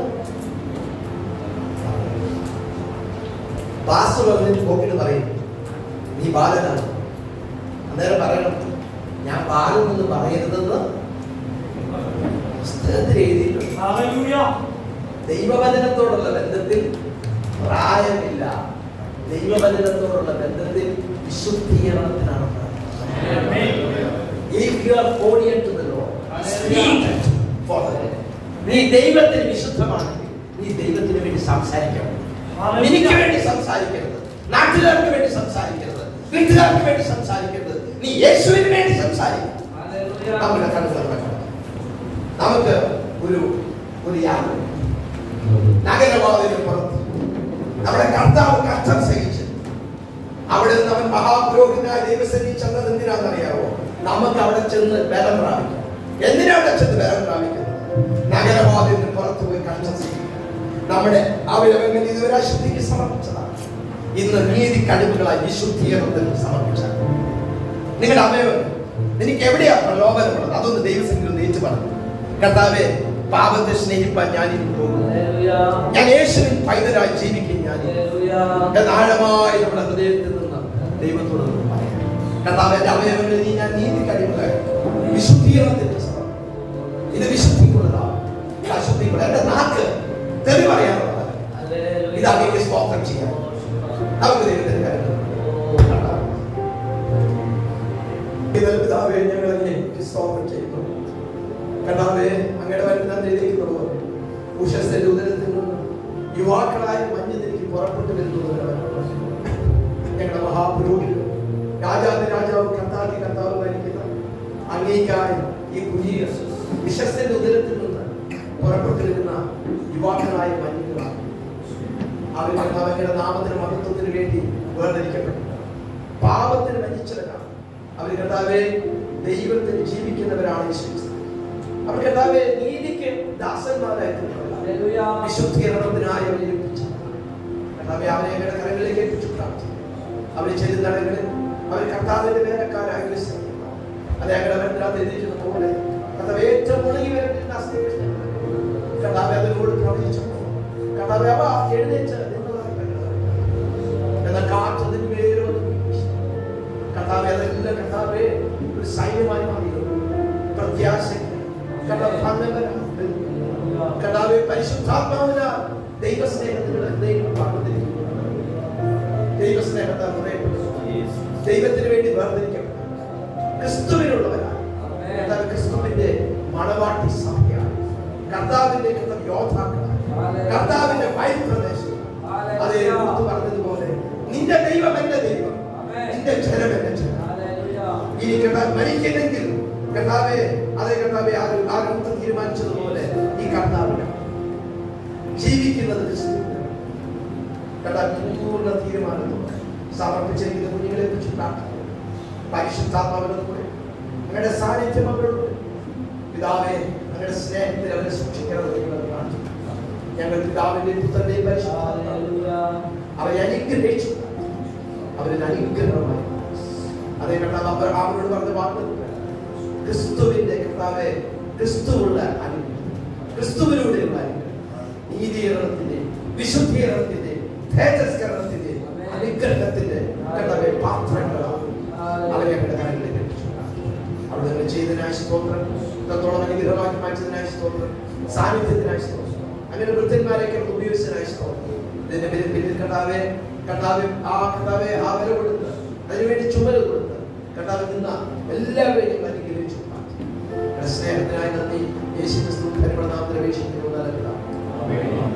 പാസ്റ്റർ വന്നിട്ട് പോക്കിട്ട് പറയും നീ ബാലനാണ് അന്നേരം പറയണം ഞാൻ ബാലൻ എന്ന് പറയരുതെന്ന് പുസ്തകത്തിൽ എഴുതിയിട്ടുണ്ട് ദൈവവചനത്തോടുള്ള ബന്ധത്തിൽ പ്രായമില്ല ദൈവവചനത്തോടുള്ള ബന്ധത്തിൽ വിശുദ്ധീകരണത്തിനാണ് പ്രായം. If you are obedient to the Lord, speak for the Lord. നീ ദൈവത്തിന് വിശുദ്ധമാണെങ്കിൽ നീ ദൈവത്തിന് വേണ്ടി സംസാരിക്കണം എനിക്ക് വേണ്ടി സംസാരിക്കരുത് നാട്ടുകാർക്ക് വേണ്ടി സംസാരിക്കരുത് വീട്ടുകാർക്ക് വേണ്ടി സംസാരിക്കരുത് നീ യേശുവിന് വേണ്ടി സംസാരിക്കണം നമ്മുടെ കണ്ണുകൾ അടയ്ക്കണം. നമുക്ക് ഒരു ഒരു യാത്ര നഗരവാതിന് പുറത്ത് നമ്മുടെ കർത്താവ് കഷ്ടം സഹിച്ച് അവിടെ നിന്ന് അവൻ മഹാപുരോഹിതനായ ദൈവസേനി ചെന്നത് എന്തിനാണെന്നറിയാവോ നമുക്ക് അവിടെ ചെന്ന് ബലം പ്രാപിക്കാം എന്തിനാ അവിടെ ചെന്ന് ബലം പ്രാപിക്കുന്നത് നഗരവാതിന് പുറത്ത് പോയി കഷ്ടം സഹിക്കും നമ്മുടെ അവയവങ്ങൾ ഇതുവരെ അശുദ്ധിക്ക് സമർപ്പിച്ചതാണ് ഇന്ന് നീതി കടുപ്പുകളായി വിശുദ്ധീകരണത്തിന് സമർപ്പിച്ചതാണ് നിങ്ങളുടെ അവയവങ്ങൾ നിനക്ക് എവിടെയാ പ്രലോഭനമുള്ളത് അതൊന്ന് ദൈവസംഘം ഒന്ന് ഏറ്റു പറഞ്ഞു കർത്താവെ പാപത്തെ സ്നേഹിപ്പാൻ ഞാൻ ഇനി പോകുന്നു ഞാൻ യേശുവിൻ പൈതലായി ജീവിക്കും ഞാൻ ഇനി. ആഴമായി നമ്മുടെ ഹൃദയത്തിൽ നിന്ന് ദൈവത്തോട് ഒന്ന് പറയാം കർത്താവ് എന്റെ അവയവങ്ങളിൽ നീ ഞാൻ നീതി കഴിവുകൾ വിശുദ്ധീകരണത്തിന്റെ സമയം ഇത് വിശുദ്ധിക്കുള്ളതാണ് ഇത് അശുദ്ധിക്കുള്ള എന്റെ നാക്ക് തെറി പറയാനുള്ളതാണ് ഇത് അങ്ങേക്ക് സ്തോത്രം ചെയ്യാം നമുക്ക് ദൈവത്തിന്റെ കാര്യങ്ങൾ പിതാവേ ഞങ്ങൾ അങ്ങേക്ക് സ്തോത്രം ചെയ്യുന്നു കർത്താവേ അങ്ങയുടെ വരുന്ന ചെയ്തിരിക്കുന്നത് ഉഷസ്സിന്റെ ഉദരത്തിൽ നിന്ന് യുവാക്കളായ മഞ്ഞിലേക്ക് പുറപ്പെട്ടു വരുന്നത് ഞങ്ങളുടെ മഹാപുരോഹിതൻ രാജാതി രാജാവ് കർത്താതി കർത്താവുമായിരിക്കുന്ന അങ്ങേക്കായി ഈ പുതിയ വിശ്വസിന്റെ ഉദരത്തിൽ നിന്ന് പുറപ്പെട്ടിരിക്കുന്ന യുവാക്കളായ മഞ്ഞുകളാണ് അവർ കർത്താവിന്റെ നാമത്തിന് മഹത്വത്തിന് വേണ്ടി വേർതിരിക്കപ്പെട്ടു പാപത്തിന് വഞ്ചിച്ചവരാണ് അവർ കർത്താവെ ദൈവത്തിന് ജീവിക്കുന്നവരാണ് വിശ്വസിച്ചത് അവർ കർത്താവെ നീതിക്ക് ദാസന്മാരായിട്ടുള്ളവരാണ് വിശുദ്ധീകരണത്തിനായി അവരെ ഏൽപ്പിച്ചു കർത്താവെ അവരെ ഞങ്ങളുടെ കരങ്ങളിലേക്ക് ഏൽപ്പിച്ചു പ്രാർത്ഥിച്ചു അവർ ചെല്ലുന്നടങ്ങളിൽ അവർ കർത്താവിന്റെ വേലക്കാരായി വിശ്രമിക്കുന്നു അത് ഞങ്ങളുടെ മനസ്സിനകത്ത് എഴുതിയിരിക്കുന്ന പോലെ കർത്താവ് ഏറ്റവും മുഴുകി വരുന്ന അസ്ഥികൾ കർത്താവെ അതിനോട് പ്രവചിച്ചപ്പോൾ കർത്താവെ അവ എഴുന്നേറ്റ് നിന്നതായി കണ്ടത് എന്നാൽ കാറ്റ് അതിന് മേലെ വന്ന് വീശി. കർത്താവെ അതെല്ലാം കർത്താവെ ഒരു സൈന്യമായി മാറിയിരുന്നു പ്രത്യാശയ്ക്ക് കർത്താവ് ഭംഗകരാണ് കർത്താവെ പരിശുദ്ധാത്മാവിനാൽ ദൈവസ്നേഹത്തിന്റെ ഹൃദയങ്ങൾ പകർന്നിരിക്കുന്നു ദൈവസ്നേഹത്താൽ ഹൃദയപ്പെട്ടു ദൈവത്തിന് വേണ്ടി വേർതിരിക്കപ്പെട്ടു ക്രിസ്തുവിനുള്ളവരാണ് കർത്താവ് ക്രിസ്തുവിന്റെ മണവാട്ടി സഭയാണ് കർത്താവിന്റെ കർത്താവ് യോദ്ധാക്കളാണ് കർത്താവിന്റെ വയൽ പ്രദേശം അതേ എടുത്തു പറഞ്ഞതുപോലെ നീ നിന്റെ ദൈവം എന്റെ ദൈവം നിന്റെ ജനം എന്റെ ജനം ഇനി കർത്താവ് മരിക്കണമെങ്കിൽ കർത്താവെ അതേ കർത്താവെ ആ ഒരു- ആ രൂപത്തിൽ തീരുമാനിച്ചതുപോലെ ഈ കർത്താവിന് ജീവിക്കുന്നത് ക്രിസ്തുവിന്. കർത്താവ് പൂർണ്ണ തീരുമാനത്തോടെ സമർപ്പിച്ചിരിക്കുന്ന കുഞ്ഞുങ്ങളെ കുറിച്ച് പ്രാർത്ഥിക്കുന്നു പരിശുദ്ധാത്മാവിനെ കൂടെ അങ്ങയുടെ സാന്നിധ്യം അവരോട് പിതാവെ അങ്ങയുടെ സ്നേഹത്തിൽ അവരെ സൂക്ഷിക്കണമെന്ന് ഞങ്ങൾ പ്രാർത്ഥിക്കുന്നു ഞങ്ങൾ പിതാവിന്റെയും പുത്രന്റെയും പരിശുദ്ധാത്മാവിനെ അവരെ അനുഗ്രഹിച്ചു അവരൊരു അനുഗ്രഹമായി അതേ കർത്താവ് അബ്രഹാമിനോട് പറഞ്ഞ വാക്കുകൾ ക്രിസ്തുവിന്റെ കർത്താവെ ക്രിസ്തുവുള്ള അനുഗ്രഹം ക്രിസ്തുവിലൂടെയുള്ള അനുഗ്രഹം നീതീകരണത്തിന്റെ വിശുദ്ധീകരണത്തിന്റെ തേജസ്കരണത്തിന്റെ അനുഗ്രഹത്തിന്റെ കർത്താവെ പാത്രങ്ങളാണ് അവരെ ഞങ്ങളുടെ കാര്യങ്ങളിലേക്ക് എത്തിച്ചു. അവിടെ നിങ്ങൾ ചെയ്തതിനായി സ്തോത്രം ഇത്രത്തോളം അനുഗ്രഹമാക്കി മാറ്റിയതിനായി സ്തോത്രം സാന്നിധ്യത്തിനായി സ്തോത്രം അങ്ങനെ വൃദ്ധന്മാരെയൊക്കെ ഉപയോഗിച്ചതിനായി സ്തോത്രം ഇതിന്റെ പേരിൽ പിന്നിൽ കർത്താവെ കർത്താവെ ആ കർത്താവെ ആ വില കൊടുത്ത് അതിനുവേണ്ടി ചുമല് കൊടുത്ത് കർത്താവ് നിന്ന എല്ലാവരെയും അനുഗ്രഹിച്ചു പ്രാർത്ഥിക്കുന്നു. നിങ്ങളുടെ സ്നേഹത്തിനായി നന്ദി യേശു ക്രിസ്തു ധരിമണ നാമത്തിൽ അപേക്ഷിക്കുന്നു നല്ല പിതാവേ.